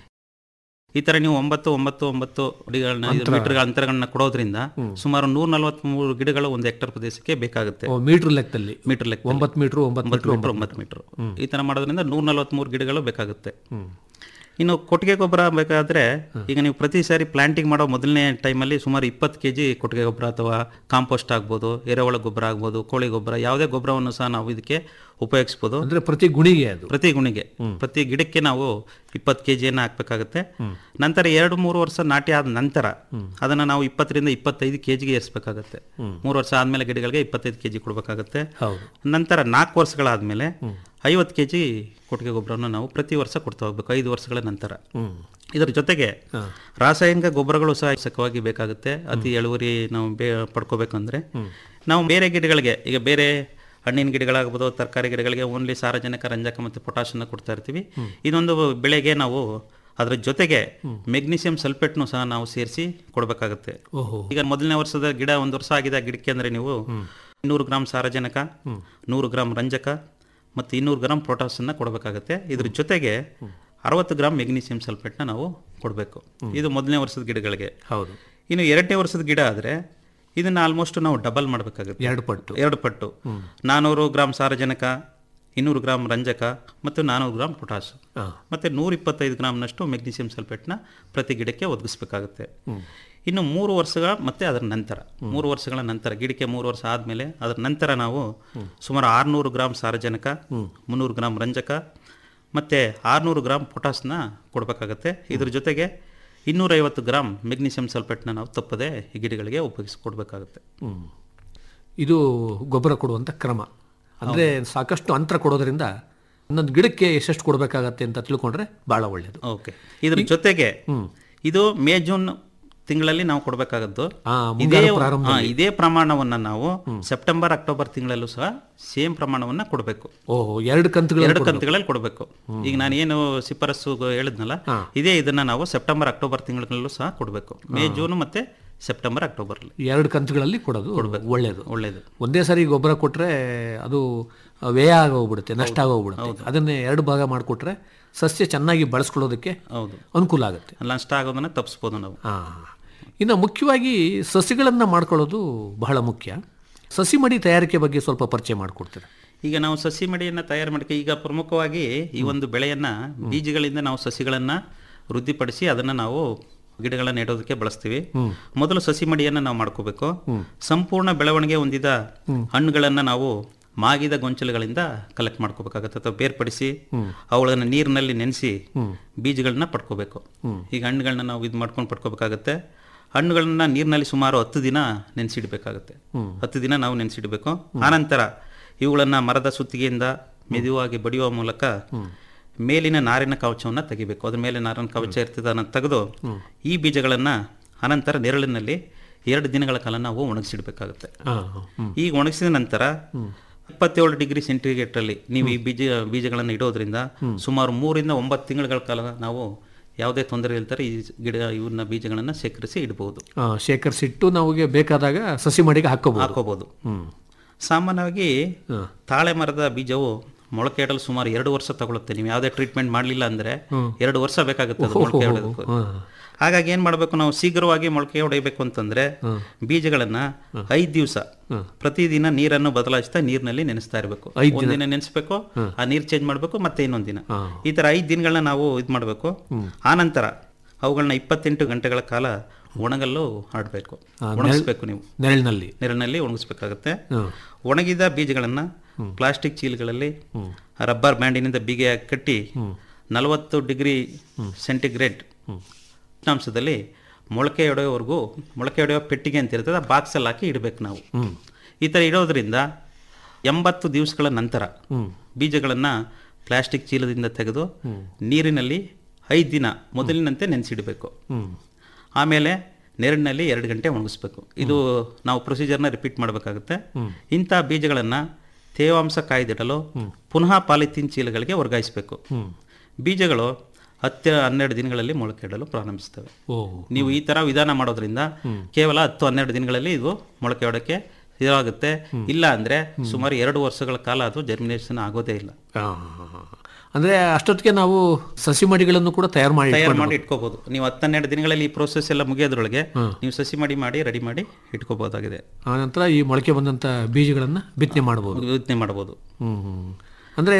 ಈ ತರ ನೀವು ಒಂಬತ್ತು ಒಂಬತ್ತು ಒಂಬತ್ತು ಗಿಡಗಳನ್ನ ಮೀಟರ್ಗಳ ಅಂತರಗಳನ್ನ ಕೊಡೋದ್ರಿಂದ ಸುಮಾರು ನೂರ ನಲವತ್ಮೂರು ಗಿಡಗಳು ಒಂದು ಹೆಕ್ಟರ್ ಪ್ರದೇಶಕ್ಕೆ ಬೇಕಾಗುತ್ತೆ ಮೀಟ್ರ್ ಲೆಕ್ಕದಲ್ಲಿ ಮೀಟರ್ ಲೆಕ್ಕ ಒಂಬತ್ತು ಮೀಟ್ರು ಒಂಬತ್ತು ಒಂಬತ್ತು ಮೀಟರ್ ಒಂಬತ್ತು ಮೀಟರ್ ಈ ತರ ಮಾಡೋದ್ರಿಂದ ನೂರ ನಲವತ್ಮೂರು ಗಿಡಗಳು ಬೇಕಾಗುತ್ತೆ ಇನ್ನು ಕೊಟ್ಟಿಗೆ ಗೊಬ್ಬರ ಬೇಕಾದ್ರೆ ಈಗ ನೀವು ಪ್ರತಿ ಸಾರಿ ಪ್ಲಾಂಟಿಂಗ್ ಮಾಡೋ ಮೊದಲನೇ ಟೈಮಲ್ಲಿ ಸುಮಾರು ಇಪ್ಪತ್ತು ಕೆ ಜಿ ಕೊಟ್ಟಿಗೆ ಗೊಬ್ಬರ ಅಥವಾ ಕಾಂಪೋಸ್ಟ್ ಆಗ್ಬೋದು ಎರೆಹುಳ ಗೊಬ್ಬರ ಆಗ್ಬೋದು ಕೋಳಿ ಗೊಬ್ಬರ ಯಾವುದೇ ಗೊಬ್ಬರವನ್ನು ಸಹ ನಾವು ಇದಕ್ಕೆ ಉಪಯೋಗಿಸ್ಬೋದು ಅಂದರೆ ಪ್ರತಿ ಗುಣಿಗೆ ಅದು ಪ್ರತಿ ಗುಣಿಗೆ ಪ್ರತಿ ಗಿಡಕ್ಕೆ ನಾವು ಇಪ್ಪತ್ತು ಕೆ ಜಿಯನ್ನು ಹಾಕ್ಬೇಕಾಗುತ್ತೆ ನಂತರ ಎರಡು ಮೂರು ವರ್ಷ ನಾಟಿ ಆದ ನಂತರ ಅದನ್ನ ನಾವು ಇಪ್ಪತ್ತರಿಂದ ಇಪ್ಪತ್ತೈದು ಕೆ ಜಿಗೆ ಏರಿಸಬೇಕಾಗತ್ತೆ ಮೂರು ವರ್ಷ ಆದ್ಮೇಲೆ ಗಿಡಗಳಿಗೆ ಇಪ್ಪತ್ತೈದು ಕೆ ಜಿ ಕೊಡಬೇಕಾಗತ್ತೆ ಹೌದು ನಂತರ ನಾಲ್ಕು ವರ್ಷಗಳಾದ್ಮೇಲೆ ಐವತ್ತು ಕೆ ಜಿ ಕೊಟ್ಟಿಗೆ ಗೊಬ್ಬರವನ್ನು ನಾವು ಪ್ರತಿ ವರ್ಷ ಕೊಡ್ತಾ ಹೋಗ್ಬೇಕು ಐದು ವರ್ಷಗಳ ನಂತರ ಇದರ ಜೊತೆಗೆ ರಾಸಾಯನಿಕ ಗೊಬ್ಬರಗಳು ಸಹ ಅವಶ್ಯಕವಾಗಿ ಬೇಕಾಗುತ್ತೆ ಅತಿ ಇಳುವರಿ ನಾವು ಬೇ ಪಡ್ಕೋಬೇಕಂದ್ರೆ ನಾವು ಬೇರೆ ಗಿಡಗಳಿಗೆ ಈಗ ಬೇರೆ ಹಣ್ಣಿನ ಗಿಡಗಳಾಗ್ಬೋದು ತರಕಾರಿ ಗಿಡಗಳಿಗೆ ಓನ್ಲಿ ಸಾರಜನಕ ರಂಜಕ ಮತ್ತು ಪೊಟ್ಯಾಷನ್ನ ಕೊಡ್ತಾ ಇರ್ತೀವಿ ಇದೊಂದು ಬೆಳೆಗೆ ನಾವು ಅದರ ಜೊತೆಗೆ ಮೆಗ್ನೀಷಿಯಂ ಸಲ್ಫೇಟ್ನು ಸಹ ನಾವು ಸೇರಿಸಿ ಕೊಡಬೇಕಾಗುತ್ತೆ ಓಹೋ ಈಗ ಮೊದಲನೇ ವರ್ಷದ ಗಿಡ ಒಂದು ವರ್ಷ ಆಗಿದೆ ಆ ಗಿಡಕ್ಕೆ ಅಂದರೆ ನೀವು ಇನ್ನೂರು ಗ್ರಾಮ್ ಸಾರಜನಕ ನೂರು ಗ್ರಾಮ್ ರಂಜಕ ಮತ್ತು ಇನ್ನೂರು ಗ್ರಾಮ್ ಪೊಟಾಸನ್ನ ಕೊಡಬೇಕಾಗುತ್ತೆ ಇದ್ರ ಜೊತೆಗೆ ಅರವತ್ತು ಗ್ರಾಮ್ ಮೆಗ್ನೀಷಿಯಂ ಸಲ್ಫೇಟ್ನ ನಾವು ಕೊಡಬೇಕು ಇದು ಮೊದಲನೇ ವರ್ಷದ ಗಿಡಗಳಿಗೆ ಹೌದು ಇನ್ನು ಎರಡನೇ ವರ್ಷದ ಗಿಡ ಆದರೆ ಇದನ್ನು ಆಲ್ಮೋಸ್ಟ್ ನಾವು ಡಬಲ್ ಮಾಡಬೇಕಾಗುತ್ತೆ ಎರಡು ಪಟ್ಟು ಎರಡು ಪಟ್ಟು ನಾನ್ನೂರು ಗ್ರಾಮ್ ಸಾರಜನಕ ಇನ್ನೂರು ಗ್ರಾಮ್ ರಂಜಕ ಮತ್ತು ನಾನ್ನೂರು ಗ್ರಾಮ್ ಪೊಟಾಸು ಮತ್ತು ನೂರ ಇಪ್ಪತ್ತೈದು ಗ್ರಾಮ್ನಷ್ಟು ಮೆಗ್ನೀಷಿಯಂ ಸಲ್ಫೇಟ್ನ ಪ್ರತಿ ಗಿಡಕ್ಕೆ ಒದಗಿಸ್ಬೇಕಾಗುತ್ತೆ ಇನ್ನು ಮೂರು ವರ್ಷಗಳ ಮತ್ತೆ ಅದರ ನಂತರ ಮೂರು ವರ್ಷಗಳ ನಂತರ ಗಿಡಕ್ಕೆ ಮೂರು ವರ್ಷ ಆದಮೇಲೆ ಅದರ ನಂತರ ನಾವು ಸುಮಾರು ಆರುನೂರು ಗ್ರಾಮ್ ಸಾರಜನಕ ಮುನ್ನೂರು ಗ್ರಾಮ್ ರಂಜಕ ಮತ್ತು ಆರುನೂರು ಗ್ರಾಮ್ ಪೊಟಾಸ್ನ ಕೊಡಬೇಕಾಗತ್ತೆ ಇದ್ರ ಜೊತೆಗೆ ಇನ್ನೂರೈವತ್ತು ಗ್ರಾಮ್ ಮೆಗ್ನೀಷಿಯಂ ಸಲ್ಫೇಟ್ನ ನಾವು ತಪ್ಪದೆ ಈ ಗಿಡಗಳಿಗೆ ಉಪಯೋಗಿಸ್ಕೊಡ್ಬೇಕಾಗುತ್ತೆ ಹ್ಮ್. ಇದು ಗೊಬ್ಬರ ಕೊಡುವಂಥ ಕ್ರಮ ಅಂದರೆ ಸಾಕಷ್ಟು ಅಂತರ ಕೊಡೋದ್ರಿಂದ ಒಂದೊಂದು ಗಿಡಕ್ಕೆ ಎಷ್ಟೆಷ್ಟು ಕೊಡಬೇಕಾಗತ್ತೆ ಅಂತ ತಿಳ್ಕೊಂಡ್ರೆ ಭಾಳ ಒಳ್ಳೆಯದು ಓಕೆ ಇದ್ರ ಜೊತೆಗೆ ಇದು ಮೇ ಜೂನ್ ತಿಂಗಳಲ್ಲಿ ನಾವು ಕೊಡಬೇಕಾಗದ್ದು ಆ, ಇದೇ ಮುಂಗಾರು ಪ್ರಾರಂಭದಲ್ಲಿ. ಹಾ, ಇದೇ ಪ್ರಮಾಣವನ್ನ ನಾವು ಸೆಪ್ಟೆಂಬರ್ ಅಕ್ಟೋಬರ್ ತಿಂಗಳಲ್ಲೂ ಸಹ ಸೇಮ್ ಪ್ರಮಾಣವನ್ನ ಕೊಡಬೇಕು ಓಹ್ ಎರಡು ಕಂತುಗಳು ಎರಡು ಕಂತುಗಳಲ್ಲಿ ಕೊಡಬೇಕು ಈಗ ನಾನು ಏನು ಶಿಫಾರಸು ಹೇಳಿದ್ನಲ್ಲ ಇದೇ ಇದನ್ನ ನಾವು ಸೆಪ್ಟೆಂಬರ್ ಅಕ್ಟೋಬರ್ ತಿಂಗಳಲ್ಲೂ ಸಹ ಕೊಡಬೇಕು ಮೇ ಜೂನ್ ಮತ್ತೆ ಸೆಪ್ಟೆಂಬರ್ ಅಕ್ಟೋಬರ್ ಎರಡು ಕಂತುಗಳಲ್ಲಿ ಕೊಡೋದು ಒಳ್ಳೆಯದು ಒಳ್ಳೇದು ಒಂದೇ ಸಾರಿ ಗೊಬ್ಬರ ಕೊಟ್ಟರೆ ಅದು ವ್ಯಯ ಆಗೋಗ್ಬಿಡುತ್ತೆ ನಷ್ಟ ಆಗೋಗ್ಬಿಡುತ್ತೆ ಅದನ್ನೇ ಎರಡು ಭಾಗ ಮಾಡಿಕೊಟ್ರೆ ಸಸ್ಯ ಚೆನ್ನಾಗಿ ಬಳಸ್ಕೊಳ್ಳೋದಕ್ಕೆ ಹೌದು ಅನುಕೂಲ ಆಗುತ್ತೆ ನಷ್ಟ ಆಗೋದನ್ನ ತಪ್ಪಿಸ್ಬೋದು ನಾವು ಹಾಂ ಇನ್ನು ಮುಖ್ಯವಾಗಿ ಸಸಿಗಳನ್ನು ಮಾಡ್ಕೊಳ್ಳೋದು ಬಹಳ ಮುಖ್ಯ ಸಸಿ ಮಡಿ ತಯಾರಿಕೆ ಬಗ್ಗೆ ಸ್ವಲ್ಪ ಪರಿಚಯ ಮಾಡಿಕೊಡ್ತೀರಾ ಈಗ ನಾವು ಸಸಿ ಮಡಿಯನ್ನ ತಯಾರು ಮಾಡಕ್ಕೆ ಈಗ ಪ್ರಮುಖವಾಗಿ ಈ ಒಂದು ಬೆಳೆಯನ್ನ ಬೀಜಗಳಿಂದ ನಾವು ಸಸಿಗಳನ್ನ ವೃದ್ಧಿಪಡಿಸಿ ಅದನ್ನ ನಾವು ಗಿಡಗಳನ್ನ ನೆಡೋದಕ್ಕೆ ಬಳಸ್ತೀವಿ ಮೊದಲು ಸಸಿ ಮಡಿಯನ್ನ ನಾವು ಮಾಡ್ಕೋಬೇಕು ಸಂಪೂರ್ಣ ಬೆಳವಣಿಗೆ ಹೊಂದಿದ ಹಣ್ಣುಗಳನ್ನ ನಾವು ಮಾಗಿದ ಗೊಂಚಲುಗಳಿಂದ ಕಲೆಕ್ಟ್ ಮಾಡ್ಕೋಬೇಕಾಗತ್ತೆ ಅಥವಾ ಬೇರ್ಪಡಿಸಿ ಅವುಗಳನ್ನ ನೀರಿನಲ್ಲಿ ನೆನೆಸಿ ಬೀಜಗಳನ್ನ ಪಡ್ಕೋಬೇಕು ಈಗ ಹಣ್ಣುಗಳನ್ನ ನಾವು ಇದು ಮಾಡ್ಕೊಂಡು ಪಡ್ಕೋಬೇಕಾಗತ್ತೆ ಹಣ್ಣುಗಳನ್ನ ನೀರಿನಲ್ಲಿ ಸುಮಾರು ಹತ್ತು ದಿನ ನೆನೆಸಿಡ್ಬೇಕಾಗತ್ತೆ ಹತ್ತು ದಿನ ನಾವು ನೆನೆಸಿಡಬೇಕು ಆನಂತರ ಇವುಗಳನ್ನ ಮರದ ಸುತ್ತಿಗೆಯಿಂದ ಮೆದುವಾಗಿ ಬಡಿಯುವ ಮೂಲಕ ಮೇಲಿನ ನಾರಿನ ಕವಚವನ್ನು ತೆಗಿಬೇಕು ಅದ್ರ ಮೇಲೆ ನಾರಿನ ಕವಚ ಇರ್ತದೆ ಅದನ್ನು ತೆಗೆದು ಈ ಬೀಜಗಳನ್ನ ಅನಂತರ ನೆರಳಿನಲ್ಲಿ ಎರಡು ದಿನಗಳ ಕಾಲ ನಾವು ಒಣಗಿಸಿಡ್ಬೇಕಾಗುತ್ತೆ ಈಗ ಒಣಗಿಸಿದ ನಂತರ ಇಪ್ಪತ್ತೇಳು ಡಿಗ್ರಿ ಸೆಂಟಿಗ್ರೇಡ್ ಅಲ್ಲಿ ನೀವು ಈ ಬೀಜ ಬೀಜಗಳನ್ನು ಇಡೋದ್ರಿಂದ ಸುಮಾರು ಮೂರಿಂದ ಒಂಬತ್ತು ತಿಂಗಳ ಕಾಲ ನಾವು ಯಾವುದೇ ತೊಂದರೆ ಇಲ್ತಾರೆ ಈ ಗಿಡ ಇವನ್ನ ಬೀಜಗಳನ್ನ ಶೇಖರಿಸಿ ಇಡಬಹುದು ಆ, ಶೇಖರಿಸಿಟ್ಟು ನಮಗೆ ಬೇಕಾದಾಗ ಸಸಿ ಮಡಿಗೆ ಹಾಕೋಬಹುದು ಹಾಕೋಬಹುದು ಸಾಮಾನ್ಯವಾಗಿ ತಾಳೆ ಮರದ ಬೀಜವು ಮೊಳಕೆ ಇಡಲು ಸುಮಾರು ಎರಡು ವರ್ಷ ತಗೊಳುತ್ತೆ ನೀವು ಯಾವುದೇ ಟ್ರೀಟ್ಮೆಂಟ್ ಮಾಡಲಿಲ್ಲ ಅಂದ್ರೆ ಎರಡು ವರ್ಷ ಬೇಕಾಗುತ್ತೆ ಅದು ಮೊಳಕೆ ಹೊಡೆಯೋದಕ್ಕೂ ಹಾಗಾಗಿ ಏನ್ ಮಾಡಬೇಕು ನಾವು ಶೀಘ್ರವಾಗಿ ಮೊಳಕೆ ಹೊಡೆಯಬೇಕು ಅಂತಂದ್ರೆ ಬೀಜಗಳನ್ನ ಐದ್ ದಿವಸ ಪ್ರತಿದಿನ ನೀರನ್ನು ಬದಲಾಯಿಸ್ತಾ ನೀರಿನಲ್ಲಿ ನೆನೆಸ್ತಾ ಇರಬೇಕು ಒಂದಿನ ನೆನೆಸ್ಬೇಕು ಆ ನೀರ್ ಚೇಂಜ್ ಮಾಡಬೇಕು ಮತ್ತೆ ಇನ್ನೊಂದ್ ದಿನ ಈ ತರ ಐದ್ ದಿನಗಳನ್ನ ನಾವು ಇದು ಮಾಡಬೇಕು ಆನಂತರ ಅವುಗಳನ್ನ ಇಪ್ಪತ್ತೆಂಟು ಗಂಟೆಗಳ ಕಾಲ ಒಣಗಲು ಆಡಬೇಕು ಒಣಗಿಸ್ಬೇಕು ನೀವು ನೆರಳಿನಲ್ಲಿ ನೀರಿನಲ್ಲಿ ಒಣಗಿಸ್ಬೇಕಾಗತ್ತೆ ಒಣಗಿದ ಬೀಜಗಳನ್ನ ಪ್ಲಾಸ್ಟಿಕ್ ಚೀಲಗಳಲ್ಲಿ ರಬ್ಬರ್ ಬ್ಯಾಂಡಿನಿಂದ ಬಿಗೆ ಕಟ್ಟಿ ನಲವತ್ತು ಡಿಗ್ರಿ ಸೆಂಟಿಗ್ರೇಡ್ ಉಷ್ಣಾಂಶದಲ್ಲಿ ಮೊಳಕೆ ಹೊಡೆಯೋವರೆಗೂ ಮೊಳಕೆ ಹೊಡೆಯೋ ಪೆಟ್ಟಿಗೆ ಅಂತ ಇರ್ತದೆ ಆ ಬಾಕ್ಸಲ್ಲಿ ಹಾಕಿ ಇಡಬೇಕು ನಾವು ಈ ಥರ ಇಡೋದ್ರಿಂದ ಎಂಬತ್ತು ದಿವಸಗಳ ನಂತರ ಬೀಜಗಳನ್ನು ಪ್ಲಾಸ್ಟಿಕ್ ಚೀಲದಿಂದ ತೆಗೆದು ನೀರಿನಲ್ಲಿ ಐದು ದಿನ ಮೊದಲಿನಂತೆ ನೆನೆಸಿಡಬೇಕು ಆಮೇಲೆ ನೆರಳಿನಲ್ಲಿ ಎರಡು ಗಂಟೆ ಒಣಗಿಸ್ಬೇಕು ಇದು ನಾವು ಪ್ರೊಸೀಜರ್ನ ರಿಪೀಟ್ ಮಾಡಬೇಕಾಗುತ್ತೆ ಇಂಥ ಬೀಜಗಳನ್ನು ತೇವಾಂಶ ಕಾಯ್ದಿಡಲು ಪುನಃ ಪಾಲಿಥೀನ್ ಚೀಲಗಳಿಗೆ ವರ್ಗಾಯಿಸಬೇಕು ಬೀಜಗಳು ಹತ್ತು ಹನ್ನೆರಡು ದಿನಗಳಲ್ಲಿ ಮೊಳಕೆ ಇಡಲು ಪ್ರಾರಂಭಿಸ್ತವೆ ನೀವು ಈ ತರ ವಿಧಾನ ಮಾಡೋದ್ರಿಂದ ಕೇವಲ ಹತ್ತು ಹನ್ನೆರಡು ದಿನಗಳಲ್ಲಿ ಇದು ಮೊಳಕೆ ಹೊಡಕ್ಕೆ ಇದಾಗುತ್ತೆ ಇಲ್ಲ ಅಂದ್ರೆ ಸುಮಾರು ಎರಡು ವರ್ಷಗಳ ಕಾಲ ಅದು ಜರ್ಮಿನೇಷನ್ ಆಗೋದೇ ಇಲ್ಲ ಅಂದ್ರೆ ಅಷ್ಟೊತ್ತಿಗೆ ನಾವು ಸಸಿ ಮಡಿಗಳನ್ನು ಕೂಡ ತಯಾರು ಮಾಡಿ ತಯಾರು ಇಟ್ಕೊಂಡು ಮಾಡಿ ಇಟ್ಕೋಬಹುದು ನೀವು ಹತ್ತೆರಡು ದಿನಗಳಲ್ಲಿ ಈ ಪ್ರೋಸೆಸ್ ಎಲ್ಲ ಮುಗಿಯೋದ್ರೊಳಗೆ ನೀವು ಸಸಿ ಮಡಿ ಮಾಡಿ ರೆಡಿ ಮಾಡಿ ಇಟ್ಕೋಬಹುದಾಗಿದೆ ಆ ನಂತರ ಈ ಮೊಳಕೆ ಬಂದಂತ ಬೀಜಗಳನ್ನ ಬಿತ್ತನೆ ಮಾಡಬಹುದು ಯೋಚನೆ ಮಾಡಬಹುದು ಹ್ಮ್ ಹ್ಮ್. ಅಂದ್ರೆ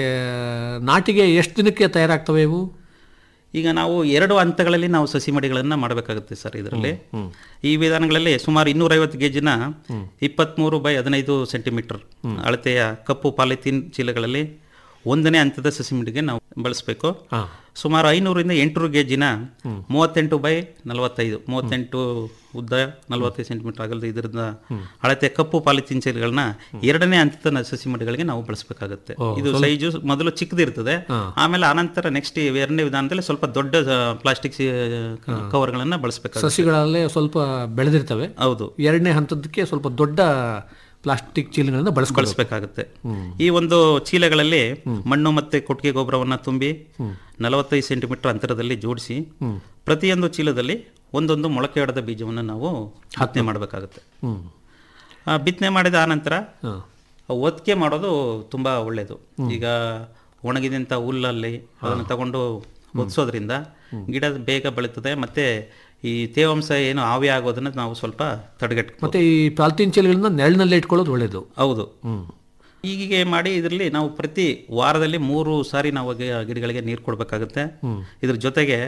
ನಾಟಿಗೆ ಎಷ್ಟು ದಿನಕ್ಕೆ ತಯಾರಾಗ್ತವೆ ಇವು ಈಗ ನಾವು ಎರಡು ಹಂತಗಳಲ್ಲಿ ನಾವು ಸಸಿ ಮಡಿಗಳನ್ನ ಮಾಡಬೇಕಾಗುತ್ತೆ ಸರ್ ಇದರಲ್ಲಿ ಈ ವಿಧಾನಗಳಲ್ಲಿ ಸುಮಾರು ಇನ್ನೂರೈವತ್ತು ಗೇಜಿನ ಇಪ್ಪತ್ಮೂರು ಬೈ ಹದಿನೈದು ಸೆಂಟಿಮೀಟರ್ ಅಳತೆಯ ಕಪ್ಪು ಪಾಲಿಥೀನ್ ಚೀಲಗಳಲ್ಲಿ ಒಂದನೇ ಹಂತದ ಸಸಿ ಮಡಿಗೆ ನಾವು ಬಳಸಬೇಕು ಸುಮಾರು ಐನೂರಿಂದ ಎಂಟುನೂರು ಗೇಜಿನ ಮೂವತ್ತೆಂಟು ಬೈ ನಲವತ್ತೈದು ಮೂವತ್ತೆಂಟು ಉದ್ದ ನಲವತ್ತೈದು ಸೆಂಟಿಮೀಟರ್ ಆಗಲ್ದು ಇದರಿಂದ ಅಳತೆ ಕಪ್ಪು ಪಾಲಿಥೀನ್ ಚೀಲಗಳನ್ನ ಎರಡನೇ ಹಂತದ ನ- ಸಸಿ ಮಡಿಗಳಿಗೆ ನಾವು ಬಳಸಬೇಕಾಗುತ್ತೆ ಇದು ಸೈಜು ಮೊದಲು ಚಿಕ್ಕದಿರ್ತದೆ ಆಮೇಲೆ ಆನಂತರ ನೆಕ್ಸ್ಟ್ ಎರಡನೇ ವಿಧಾನದಲ್ಲಿ ಸ್ವಲ್ಪ ದೊಡ್ಡ ಪ್ಲಾಸ್ಟಿಕ್ ಕವರ್ಗಳನ್ನ ಬಳಸಬೇಕಾಗುತ್ತೆ ಸಸಿಗಳಲ್ಲೇ ಸ್ವಲ್ಪ ಬೆಳೆದಿರ್ತವೆ ಹೌದು ಎರಡನೇ ಹಂತದಕ್ಕೆ ಸ್ವಲ್ಪ ದೊಡ್ಡ ಪ್ಲಾಸ್ಟಿಕ್ ಚೀಲಗಳನ್ನ ಬಳಸ್ಕೊಳ್ಬೇಕು ಬಳಸಬೇಕಾಗುತ್ತೆ ಈ ಒಂದು ಚೀಲಗಳಲ್ಲಿ ಮಣ್ಣು ಮತ್ತೆ ಕೊಟ್ಟಿಗೆ ಗೊಬ್ಬರವನ್ನ ತುಂಬಿ ನಲವತ್ತೈದು ಸೆಂಟಿಮೀಟರ್ ಅಂತರದಲ್ಲಿ ಜೋಡಿಸಿ ಪ್ರತಿಯೊಂದು ಚೀಲದಲ್ಲಿ ಒಂದೊಂದು ಮೊಳಕೆ ಹೊಡೆದ ಬೀಜವನ್ನು ನಾವು ಬಿತ್ತನೆ ಮಾಡಬೇಕಾಗುತ್ತೆ ಹ್ಮ್ ಆ, ಬಿತ್ತನೆ ಮಾಡಿದ ಆನಂತರ ಒತ್ತಿಗೆ ಮಾಡೋದು ತುಂಬಾ ಒಳ್ಳೆಯದು ಈಗ ಒಣಗಿದಂಥ ಹುಲ್ಲಲ್ಲಿ ಅದನ್ನು ತಗೊಂಡು ಒದಿಸೋದ್ರಿಂದ ಗಿಡ ಬೇಗ ಬೆಳೀತದೆ ಮತ್ತೆ ಈ ತೇವಾಂಶ ಏನು ಆವಿ ಆಗೋದನ್ನ ನಾವು ಸ್ವಲ್ಪ ತಡೆಗಟ್ಟ ಮತ್ತೆ ಈ ಪಾಲಿಥೀನ್ ಚೀಲಗಳನ್ನ ನೆರಳಿನಲ್ಲೇ ಇಟ್ಕೊಳ್ಳೋದು ಒಳ್ಳೇದು ಹೌದು ಹೀಗೆ ಮಾಡಿ ಇದರಲ್ಲಿ ನಾವು ಪ್ರತಿ ವಾರದಲ್ಲಿ ಮೂರು ಸಾರಿ ನಾವು ಗಿ- ಗಿಡಗಳಿಗೆ ನೀರು ಕೊಡಬೇಕಾಗುತ್ತೆ ಇದ್ರ ಜೊತೆಗೆ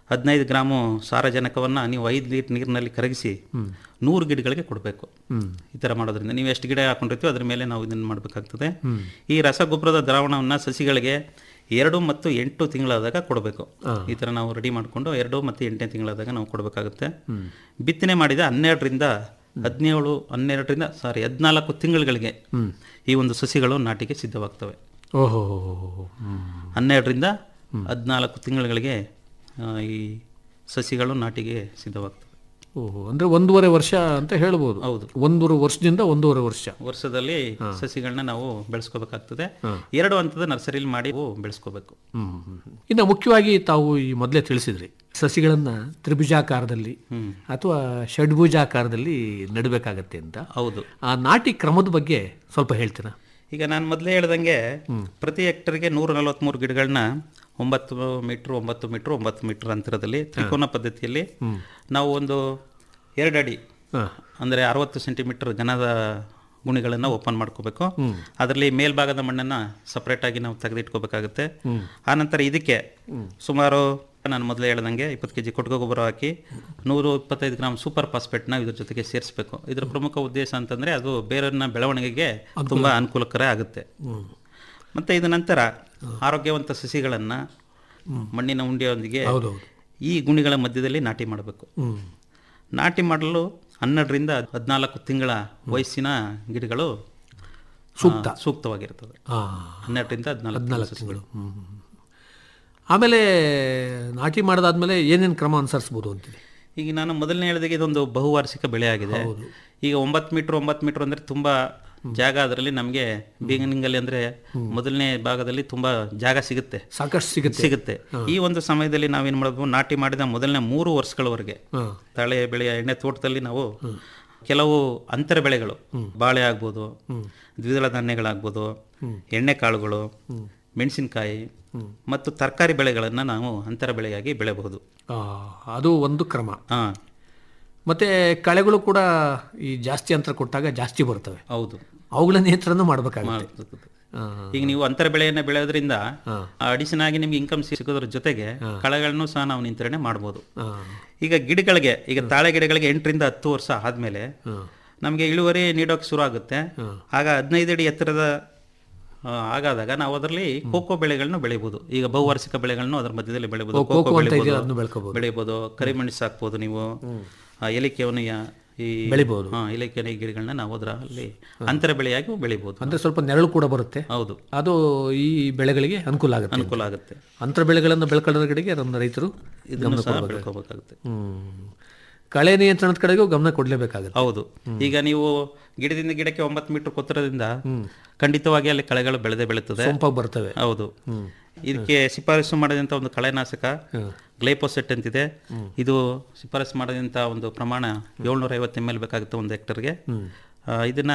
ಹದಿನೈದು ಗ್ರಾಮು ಸಾರಜನಕವನ್ನು ನೀವು ಐದು ಲೀಟರ್ ನೀರಿನಲ್ಲಿ ಕರಗಿಸಿ ನೂರು ಗಿಡಗಳಿಗೆ ಕೊಡಬೇಕು ಈ ಥರ ಮಾಡೋದ್ರಿಂದ ನೀವು ಎಷ್ಟು ಗಿಡ ಹಾಕೊಂಡಿರ್ತೀವಿ ಅದ್ರ ಮೇಲೆ ನಾವು ಇದನ್ನು ಮಾಡಬೇಕಾಗ್ತದೆ ಈ ರಸಗೊಬ್ಬರದ ದ್ರಾವಣವನ್ನು ಸಸಿಗಳಿಗೆ ಎರಡು ಮತ್ತು ಎಂಟು ತಿಂಗಳಾದಾಗ ಕೊಡಬೇಕು ಈ ಥರ ನಾವು ರೆಡಿ ಮಾಡಿಕೊಂಡು ಎರಡು ಮತ್ತು ಎಂಟನೇ ತಿಂಗಳಾದಾಗ ನಾವು ಕೊಡಬೇಕಾಗುತ್ತೆ ಬಿತ್ತನೆ ಮಾಡಿದ ಹನ್ನೆರಡರಿಂದ ಹದಿನೇಳು ಹನ್ನೆರಡರಿಂದ ಸಾರಿ ಹದಿನಾಲ್ಕು ತಿಂಗಳುಗಳಿಗೆ ಈ ಒಂದು ಸಸಿಗಳು ನಾಟಿಗೆ ಸಿದ್ಧವಾಗ್ತವೆ ಓಹೋ ಹನ್ನೆರಡರಿಂದ ಹದಿನಾಲ್ಕು ತಿಂಗಳುಗಳಿಗೆ ಆ, ಈ ಸಸಿಗಳು ನಾಟಿಗೆ ಸಿದ್ಧವಾಗ್ತವೆ ಓಹೋ ಅಂದ್ರೆ ಒಂದೂವರೆ ವರ್ಷ ಅಂತ ಹೇಳ್ಬೋದು ಹೌದು. ಒಂದೂವರೆ ವರ್ಷದಿಂದ ಒಂದೂವರೆ ವರ್ಷ ವರ್ಷದಲ್ಲಿ ಸಸಿಗಳನ್ನ ನಾವು ಬೆಳೆಸ್ಕೋಬೇಕಾಗ್ತದೆ ಎರಡು ಹಂತದ ನರ್ಸರಿಲಿ ಮಾಡಿ ನಾವು ಬೆಳೆಸ್ಕೋಬೇಕು ಇನ್ನು ಮುಖ್ಯವಾಗಿ ತಾವು ಈ ಮೊದಲೇ ತಿಳಿಸಿದ್ರಿ ಸಸಿಗಳನ್ನ ತ್ರಿಭುಜಾಕಾರದಲ್ಲಿ ಅಥವಾ ಷಡ್ಭುಜಾಕಾರದಲ್ಲಿ ನೆಡಬೇಕಾಗತ್ತೆ ಅಂತ ಹೌದು ಆ ನಾಟಿ ಕ್ರಮದ ಬಗ್ಗೆ ಸ್ವಲ್ಪ ಹೇಳ್ತೀರಾ ಈಗ ನಾನು ಮೊದಲೇ ಹೇಳ್ದಂಗೆ ಪ್ರತಿ ಹೆಕ್ಟರ್ಗೆ ನೂರ ನಲವತ್ತ್ಮೂರು ಗಿಡಗಳನ್ನ ಒಂಬತ್ತು ಮೀಟ್ರ್ ಒಂಬತ್ತು ಮೀಟ್ರ್ ಒಂಬತ್ತು ಮೀಟ್ರ್ ಅಂತರದಲ್ಲಿ ತ್ರಿಕೋನ ಪದ್ಧತಿಯಲ್ಲಿ ನಾವು ಒಂದು ಎರಡು ಅಡಿ ಅಂದರೆ ಅರವತ್ತು ಸೆಂಟಿಮೀಟರ್ ಘನದ ಗುಣಿಗಳನ್ನು ಓಪನ್ ಮಾಡ್ಕೋಬೇಕು ಅದರಲ್ಲಿ ಮೇಲ್ಭಾಗದ ಮಣ್ಣನ್ನು ಸಪ್ರೇಟಾಗಿ ನಾವು ತೆಗೆದಿಟ್ಕೋಬೇಕಾಗುತ್ತೆ ಆನಂತರ ಇದಕ್ಕೆ ಸುಮಾರು ನಾನು ಮೊದಲೇ ಹೇಳ್ದಂಗೆ ಇಪ್ಪತ್ತು ಕೆ ಜಿ ಕೊಟ್ಟಿಗೆ ಗೊಬ್ಬರ ಹಾಕಿ ನೂರು ಇಪ್ಪತ್ತೈದು ಗ್ರಾಮ್ ಸೂಪರ್ ಫಾಸ್ಫೇಟ್ನ ಇದ್ರ ಜೊತೆಗೆ ಸೇರಿಸಬೇಕು ಇದರ ಪ್ರಮುಖ ಉದ್ದೇಶ ಅಂತಂದರೆ ಅದು ಬೇರೆಯವ್ರನ್ನ ಬೆಳವಣಿಗೆಗೆ ತುಂಬ ಅನುಕೂಲಕರ ಆಗುತ್ತೆ ಮತ್ತು ಇದು ನಂತರ ಆರೋಗ್ಯವಂತ ಸಸಿಗಳನ್ನು ಮಣ್ಣಿನ ಉಂಡೆಯೊಂದಿಗೆ ಈ ಗುಣಿಗಳ ಮಧ್ಯದಲ್ಲಿ ನಾಟಿ ಮಾಡಬೇಕು ನಾಟಿ ಮಾಡಲು ಹನ್ನೆರಡರಿಂದ ಹದಿನಾಲ್ಕು ತಿಂಗಳ ವಯಸ್ಸಿನ ಗಿಡಗಳು ಸೂಕ್ತ. ಆ, ಸೂಕ್ತವಾಗಿರ್ತದೆ ಆ, ಹನ್ನೆರಡರಿಂದ ಹದಿನಾಲ್ಕು ಹದಿನಾಲ್ಕು ತಿಂಗಳು ತಿಂಗಳು ಆಮೇಲೆ ನಾಟಿ ಮಾಡಿದಾದ್ಮೇಲೆ ಏನೇನು ಕ್ರಮ ಅನುಸರಿಸ್ಬೋದು ಅಂತೀರಿ ಈಗ ನಾನು ಮೊದಲನೇ ಹೇಳಿದಾಗ ಇದೊಂದು ಬಹುವಾರ್ಷಿಕ ಬೆಳೆ ಆಗಿದೆ ಈಗ ಒಂಬತ್ತು ಮೀಟ್ರ್ ಒಂಬತ್ತು ಮೀಟ್ರ್ ಅಂದರೆ ತುಂಬ ಜಾಗ ಅದರಲ್ಲಿ ನಮಗೆ ಬಿಗಿನಿಂಗಲ್ಲಿ ಅಂದರೆ ಮೊದಲನೇ ಭಾಗದಲ್ಲಿ ತುಂಬ ಜಾಗ ಸಿಗುತ್ತೆ ಸಾಕಷ್ಟು ಸಿಗುತ್ತೆ ಸಿಗುತ್ತೆ ಈ ಒಂದು ಸಮಯದಲ್ಲಿ ನಾವೇನು ಮಾಡಬೇಕು ನಾಟಿ ಮಾಡಿದ ಮೊದಲನೇ ಮೂರು ವರ್ಷಗಳವರೆಗೆ ತಾಳೆ ಬೆಳೆಯ ಎಣ್ಣೆ ತೋಟದಲ್ಲಿ ನಾವು ಕೆಲವು ಅಂತರ ಬೆಳೆಗಳು ಬಾಳೆ ಆಗ್ಬೋದು ದ್ವಿದಳ ಧಾನ್ಯಗಳಾಗ್ಬೋದು ಎಣ್ಣೆ ಕಾಳುಗಳು ಮೆಣಸಿನಕಾಯಿ ಮತ್ತು ತರಕಾರಿ ಬೆಳೆಗಳನ್ನು ನಾವು ಅಂತರ ಬೆಳೆಯಾಗಿ ಬೆಳೆಯಬಹುದು ಆ, ಅದು ಒಂದು ಕ್ರಮ ಹಾಂ ಮತ್ತೆ ಕಳೆಗಳು ಕೂಡ ಈ ಜಾಸ್ತಿ ಅಂತರ ಕೊಟ್ಟಾಗ ಜಾಸ್ತಿ ಬರ್ತವೆ ಹೌದು ಅವುಗಳ ನಿಯಂತ್ರಣ ಮಾಡಬೇಕಾಗುತ್ತೆ ಮಾಡ್ಬೇಕು. ಈಗ ನೀವು ಅಂತರ ಬೆಳೆಯನ್ನ ಬೆಳೆಯೋದ್ರಿಂದ ಅಡಿಷನ್ ಆಗಿ ನಿಮ್ಗೆ ಇನ್ಕಮ್ ಸಿಗೋದ್ರ ಜೊತೆಗೆ ಕಳೆಗಳನ್ನು ಸಹ ನಾವು ನಿಯಂತ್ರಣೆ ಮಾಡ್ಬೋದು ಈಗ ಗಿಡಗಳಿಗೆ ಈಗ ತಾಳೆ ಗಿಡಗಳಿಗೆ ಎಂಟರಿಂದ ಹತ್ತು ವರ್ಷ ಆದ್ಮೇಲೆ ನಮಗೆ ಇಳುವರಿ ನೀಡೋಕೆ ಶುರು ಆಗುತ್ತೆ ಆಗ ಹದಿನೈದು ಅಡಿ ಎತ್ತರದ ಆ, ಆಗಾದಾಗ ನಾವು ಅದರಲ್ಲಿ ಕೋಕೋ ಬೆಳೆಗಳನ್ನ ಬೆಳಿಬೋದು ಈಗ ಬಹುವಾರ್ಷಿಕ ಬೆಳೆಗಳನ್ನು ಅದರ ಮಧ್ಯದಲ್ಲಿ ಬೆಳಿಬೋದು ಕೋಕೋ ಕೋಕೋ ಅಂತ ಇದೆ, ಬೆಳಿಬೋದು ಅದನ್ನು ಬೆಳ್ಕೊಬೋದು. ಬೆಳಿಬೋದು ಕರಿಮೆಣಸು ಹಾಕ್ಬೋದು ನೀವು ಆ, ಏಲಕ್ಕಿಯವನಿಯ ಈ ಬೆಳಿಬೋದು. ಹಾ ಏಲಕ್ಕಿಯವನಿಯ ಗಿಡಗಳನ್ನ ನಾವು ಅದರಲ್ಲಿ ಅಂತರ ಬೆಳೆಯಾಗಿ ಬೆಳಿಬೋದು ಅಂದ್ರೆ ಸ್ವಲ್ಪ ನೆರಳು ಕೂಡ ಬರುತ್ತೆ ಹೌದು ಅದು ಈ ಬೆಳೆಗಳಿಗೆ ಅನುಕೂಲ ಆಗುತ್ತೆ ಅನುಕೂಲ ಆಗುತ್ತೆ ಅಂತರ ಬೆಳೆಗಳನ್ನು ಬೆಳ್ಕೊಳ್ಳೋದ್ರ ಕಡೆಗೆ ನಮ್ಮ ರೈತರು ಇದನ್ನು ಗಮನ ಸಹ ಕೊಡಬೇಕು ಬೆಳ್ಕೋಬೇಕಾಗುತ್ತೆ ಹ್ಮ್ ಕಳೆ ನಿಯಂತ್ರಣದ ಕಡೆಗೂ ಗಮನ ಕೊಡಲೇಬೇಕಾಗುತ್ತೆ ಹೌದು ಈಗ ನೀವು ಗಿಡದಿಂದ ಗಿಡಕ್ಕೆ ಒಂಬತ್ತು ಮೀಟರ್ ಕೊತ್ತಿರೋದ್ರಿಂದ ಖಂಡಿತವಾಗಿ ಅಲ್ಲಿ ಕಳೆಗಳು ಬೆಳೆದೇ ಬೆಳೀತದೆ ಸೊಂಪಾಗಿ ಬರ್ತವೆ ಹೌದು ಇದಕ್ಕೆ ಶಿಫಾರಸು ಮಾಡಿದಂಥ ಒಂದು ಕಳೆನಾಶಕ ಗ್ಲೈಪೋಸೆಟ್ ಅಂತಿದೆ ಇದು ಶಿಫಾರಸು ಮಾಡಿದಂಥ ಒಂದು ಪ್ರಮಾಣ ಏಳ್ನೂರ ಐವತ್ತು ಎಮ್ ಎಲ್ ಬೇಕಾಗುತ್ತೆ ಒಂದು ಹೆಕ್ಟರ್ಗೆ ಇದನ್ನ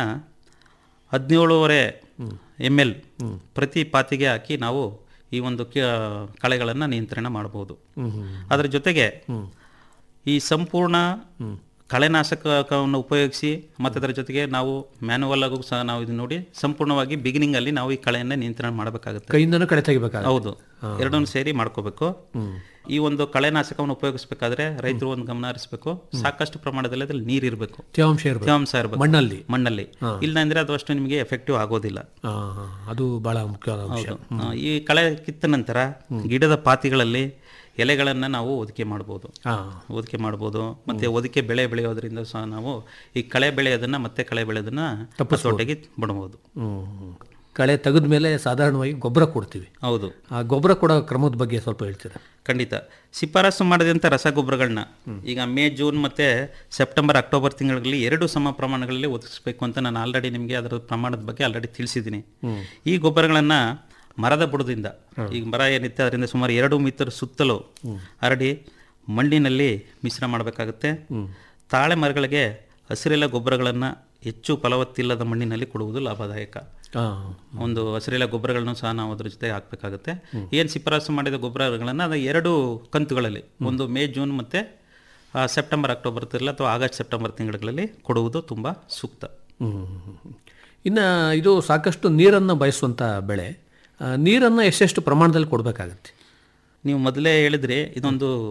ಹದಿನೇಳುವರೆ ಎಮ್ ಎಲ್ ಪ್ರತಿ ಪಾತಿಗೆ ಹಾಕಿ ನಾವು ಈ ಒಂದು ಕಳೆಗಳನ್ನು ನಿಯಂತ್ರಣ ಮಾಡಬಹುದು ಅದರ ಜೊತೆಗೆ ಈ ಸಂಪೂರ್ಣ ಕಳೆನಾಶಕವನ್ನು ಉಪಯೋಗಿಸಿ ಮತ್ತು ಅದರ ಜೊತೆಗೆ ನಾವು ಮ್ಯಾನುವಲ್ ಆಗೂ ಸಹ ನಾವು ಇದು ನೋಡಿ ಸಂಪೂರ್ಣವಾಗಿ ಬಿಗಿನಿಂಗ್ ಅಲ್ಲಿ ನಾವು ಈ ಕಳೆಯನ್ನ ನಿಯಂತ್ರಣ ಮಾಡಬೇಕಾಗುತ್ತೆ ಕೈಯಿಂದನೂ ಕಳೆ ತೆಗಿಬೇಕಾಗುತ್ತೆ ಹೌದು ಎರಡನ್ನು ಸೇರಿ ಮಾಡ್ಕೋಬೇಕು ಈ ಒಂದು ಕಳೆನಾಶಕವನ್ನು ಉಪಯೋಗಿಸಬೇಕಾದ್ರೆ ರೈತರು ಒಂದು ಗಮನ ಹರಿಸಬೇಕು ಸಾಕಷ್ಟು ಪ್ರಮಾಣದಲ್ಲಿ ಅದ್ರಲ್ಲಿ ನೀರು ಇರಬೇಕು ತೇವಾಂಶ ಇರ್ಬೇಕು. ತೇವಾಂಶ ಇರಬೇಕು ಮಣ್ಣಲ್ಲಿ. ಮಣ್ಣಲ್ಲಿ ಇಲ್ಲ ಅಂದ್ರೆ ಅದು ಅಷ್ಟು ನಿಮಗೆ ಎಫೆಕ್ಟಿವ್ ಆಗೋದಿಲ್ಲ ಆ, ಅದು ಬಹಳ ಮುಖ್ಯವಾದ ಅಂಶ ಹೌದು ಆ, ಈ ಕಳೆ ಕಿತ್ತ ನಂತರ ಗಿಡದ ಪಾತಿಗಳಲ್ಲಿ ಎಲೆಗಳನ್ನು ನಾವು ಒದಿಕೆ ಮಾಡ್ಬೋದು ಆ, ಒದಿಕೆ ಮಾಡ್ಬೋದು ಮತ್ತೆ ಒದಿಕೆ ಬೆಳೆ ಬೆಳೆಯೋದ್ರಿಂದ ಸಹ ನಾವು ಈ ಕಳೆ ಬೆಳೆಯೋದನ್ನ ಮತ್ತೆ ಕಳೆ ಬೆಳೆಯೋದನ್ನ ತಪ್ಪಸೊಟ್ಟಿಗೆ ಬಿಡಬಹುದು ಹ್ಮ್. ಕಳೆ ತೆಗೆದ ಮೇಲೆ ಸಾಧಾರಣವಾಗಿ ಗೊಬ್ಬರ ಕೊಡ್ತೀವಿ ಹೌದು ಆ ಗೊಬ್ಬರ ಕೊಡೋ ಕ್ರಮದ ಬಗ್ಗೆ ಸ್ವಲ್ಪ ಹೇಳ್ತೀರಾ ಖಂಡಿತ ಶಿಫಾರಸು ಮಾಡಿದಂಥ ರಸಗೊಬ್ಬರಗಳನ್ನ ಈಗ ಮೇ ಜೂನ್ ಮತ್ತೆ ಸೆಪ್ಟೆಂಬರ್ ಅಕ್ಟೋಬರ್ ತಿಂಗಳಲ್ಲಿ ಎರಡು ಸಮ ಪ್ರಮಾಣಗಳಲ್ಲಿ ಒದಗಿಸಬೇಕು ಅಂತ ನಾನು ಆಲ್ರೆಡಿ ನಿಮಗೆ ಅದರ ಪ್ರಮಾಣದ ಬಗ್ಗೆ ಆಲ್ರೆಡಿ ತಿಳಿಸಿದ್ದೀನಿ ಈ ಗೊಬ್ಬರಗಳನ್ನ ಮರದ ಬುಡದಿಂದ ಈಗ ಮರ ಏನಿತ್ತೆ ಅದರಿಂದ ಸುಮಾರು ಎರಡು ಮೀಟರ್ ಸುತ್ತಲೂ ಹರಡಿ ಮಣ್ಣಿನಲ್ಲಿ ಮಿಶ್ರ ಮಾಡಬೇಕಾಗುತ್ತೆ ತಾಳೆ ಮರಗಳಿಗೆ ಹಸಿರೆಲೆ ಗೊಬ್ಬರಗಳನ್ನು ಹೆಚ್ಚು ಫಲವತ್ತಿಲ್ಲದ ಮಣ್ಣಿನಲ್ಲಿ ಕೊಡುವುದು ಲಾಭದಾಯಕ ಆ, ಒಂದು ಹಸಿರೆಲೆ ಗೊಬ್ಬರಗಳನ್ನು ಸಹ ನಾವು ಅದ್ರ ಜೊತೆ ಹಾಕಬೇಕಾಗುತ್ತೆ ಏನು ಶಿಫಾರಸು ಮಾಡಿದ ಗೊಬ್ಬರಗಳನ್ನು ಅದು ಎರಡು ಕಂತುಗಳಲ್ಲಿ ಒಂದು ಮೇ ಜೂನ್ ಮತ್ತು ಸೆಪ್ಟೆಂಬರ್ ಅಕ್ಟೋಬರ್ ತಿಂಗಳು ಅಥವಾ ಆಗಸ್ಟ್ ಸೆಪ್ಟೆಂಬರ್ ತಿಂಗಳಲ್ಲಿ ಕೊಡುವುದು ತುಂಬ ಸೂಕ್ತ ಹ್ಮ್. ಇನ್ನು ಇದು ಸಾಕಷ್ಟು ನೀರನ್ನು ಬಯಸುವಂಥ ಬೆಳೆ ಆ, ನೀರನ್ನು ಎಷ್ಟೆಷ್ಟು ಪ್ರಮಾಣದಲ್ಲಿ ಕೊಡಬೇಕಾಗತ್ತೆ ನೀವು ಮೊದಲೇ ಹೇಳಿದ್ರಿ ಇದೊಂದು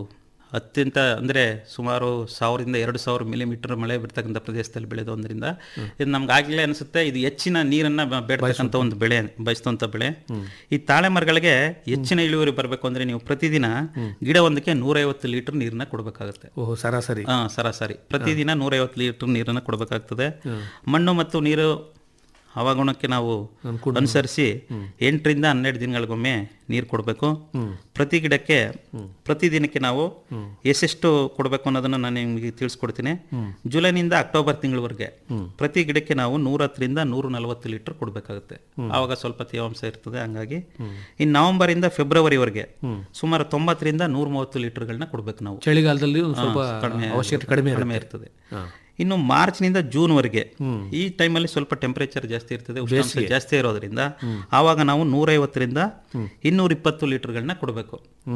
ಅತ್ಯಂತ ಅಂದರೆ ಸುಮಾರು ಸಾವಿರದಿಂದ ಎರಡು ಸಾವಿರ ಮಿಲಿಮೀಟರ್ ಮಳೆ ಬಿಡ್ತಕ್ಕಂಥ ಪ್ರದೇಶದಲ್ಲಿ ಬೆಳೆದೋದ್ರಿಂದ ಇದು ನಮ್ಗೆ ಆಗಲೇ ಅನಿಸುತ್ತೆ ಇದು ಹೆಚ್ಚಿನ ನೀರನ್ನು ಬ- ಬೇಡ್ತಕ್ಕಂಥ ಒಂದು ಬೆಳೆ ಬಯಸ್ತಂಥ ಬೆಳೆ ಈ ತಾಳೆ ಮರಗಳಿಗೆ ಹೆಚ್ಚಿನ ಇಳುವರಿ ಬರಬೇಕು ಅಂದರೆ ನೀವು ಪ್ರತಿದಿನ ಗಿಡ ಒಂದಕ್ಕೆ ನೂರೈವತ್ತು ಲೀಟರ್ ನೀರನ್ನ ಕೊಡಬೇಕಾಗುತ್ತೆ ಓಹೋ ಸರಾಸರಿ ಹಾ ಸರಾಸರಿ ಪ್ರತಿದಿನ ನೂರೈವತ್ತು ಲೀಟರ್ ನೀರನ್ನು ಕೊಡಬೇಕಾಗ್ತದೆ ಮಣ್ಣು ಮತ್ತು ನೀರು ಹವಾಗುಣಕ್ಕೆ ನಾವು ಅನುಸರಿಸಿ ಎಂಟರಿಂದ ಹನ್ನೆರಡು ದಿನಗಳಿಗೊಮ್ಮೆ ನೀರು ಕೊಡಬೇಕು ಪ್ರತಿ ಗಿಡಕ್ಕೆ ಪ್ರತಿ ದಿನಕ್ಕೆ ನಾವು ಎಷ್ಟೆಷ್ಟು ಕೊಡಬೇಕು ಅನ್ನೋದನ್ನ ನಾನು ನಿಮಗೆ ತಿಳಿಸ್ಕೊಡ್ತೀನಿ ಜುಲೈನಿಂದ ಅಕ್ಟೋಬರ್ ತಿಂಗಳವರೆಗೆ ಪ್ರತಿ ಗಿಡಕ್ಕೆ ನಾವು ನೂರ ಹತ್ತರಿಂದ ನೂರ ನಲವತ್ತು ಲೀಟರ್ ಕೊಡಬೇಕಾಗುತ್ತೆ ಆವಾಗ ಸ್ವಲ್ಪ ತೇವಾಂಶ ಇರ್ತದೆ ಹಂಗಾಗಿ ಇನ್ನು ನವೆಂಬರಿಂದ ಫೆಬ್ರವರಿವರೆಗೆ ಸುಮಾರು ತೊಂಬತ್ತರಿಂದ ನೂರ ಮೂವತ್ತು ಲೀಟರ್ಗಳನ್ನ ಕೊಡಬೇಕು ನಾವು ಚಳಿಗಾಲದಲ್ಲಿ ಒಂದು ಹಾ, ಸ್ವಲ್ಪ ಕಡಿಮೆ ಅವಶ್ಯಕತೆ ಕಡಿಮೆ ಕಡಿಮೆ ಇರುತ್ತೆ. ಇರ್ತದೆ ಹಾ. ಇನ್ನು ಮಾರ್ಚ್ನಿಂದ ಜೂನ್ವರೆಗೆ ಈ ಟೈಮಲ್ಲಿ ಸ್ವಲ್ಪ ಟೆಂಪರೇಚರ್ ಜಾಸ್ತಿ ಇರ್ತದೆ ಉಷ್ಣಾಂಶ ಜಾಸ್ತಿ ಇರೋದ್ರಿಂದ ಆವಾಗ ನಾವು ನೂರೈವತ್ತರಿಂದ ಇನ್ನೂರ ಇಪ್ಪತ್ತು ಲೀಟರ್ಗಳನ್ನ ಕೊಡಬೇಕು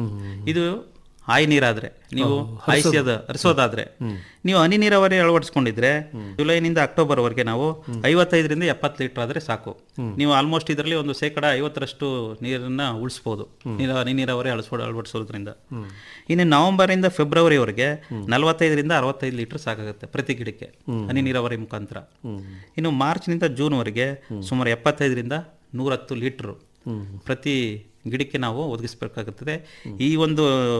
ಇದು ಆಯಿ ನೀರಾದ್ರೆ ನೀವು ಹಾಯಿಸಿದ ಹರಿಸೋದಾದ್ರೆ ನೀವು ಹನಿ ನೀರಾವರಿ ಅಳವಡಿಸ್ಕೊಂಡಿದ್ರೆ ಜುಲೈನಿಂದ ಅಕ್ಟೋಬರ್ ವರೆಗೆ ನಾವು ಐವತ್ತೈದರಿಂದ ಎಪ್ಪತ್ತು ಲೀಟರ್ ಆದ್ರೆ ಸಾಕು ನೀವು ಆಲ್ಮೋಸ್ಟ್ ಇದರಲ್ಲಿ ಒಂದು ಶೇಕಡ ಐವತ್ತರಷ್ಟು ನೀರನ್ನ ಉಳಿಸ್ಬೋದು ನೀರು ಹನಿ ನೀರಾವರಿ ಅಳಸ್ಕೊ ಅಳವಡಿಸೋದ್ರಿಂದ ಇನ್ನು ನವೆಂಬರಿಂದ ಫೆಬ್ರವರಿವರೆಗೆ ನಲವತ್ತೈದರಿಂದ ಅರವತ್ತೈದು ಲೀಟರ್ ಸಾಕಾಗುತ್ತೆ ಪ್ರತಿ ಗಿಡಕ್ಕೆ ಹನಿ ನೀರಾವರಿ ಮುಖಾಂತರ ಇನ್ನು ಮಾರ್ಚ್ನಿಂದ ಜೂನ್ವರೆಗೆ ಸುಮಾರು ಎಪ್ಪತ್ತೈದರಿಂದ ನೂರತ್ತು ಲೀಟ್ರು ಪ್ರತಿ ಗಿಡಕ್ಕೆ ನಾವು ಒದಗಿಸಬೇಕಾಗುತ್ತದೆ ಈ ಒಂದು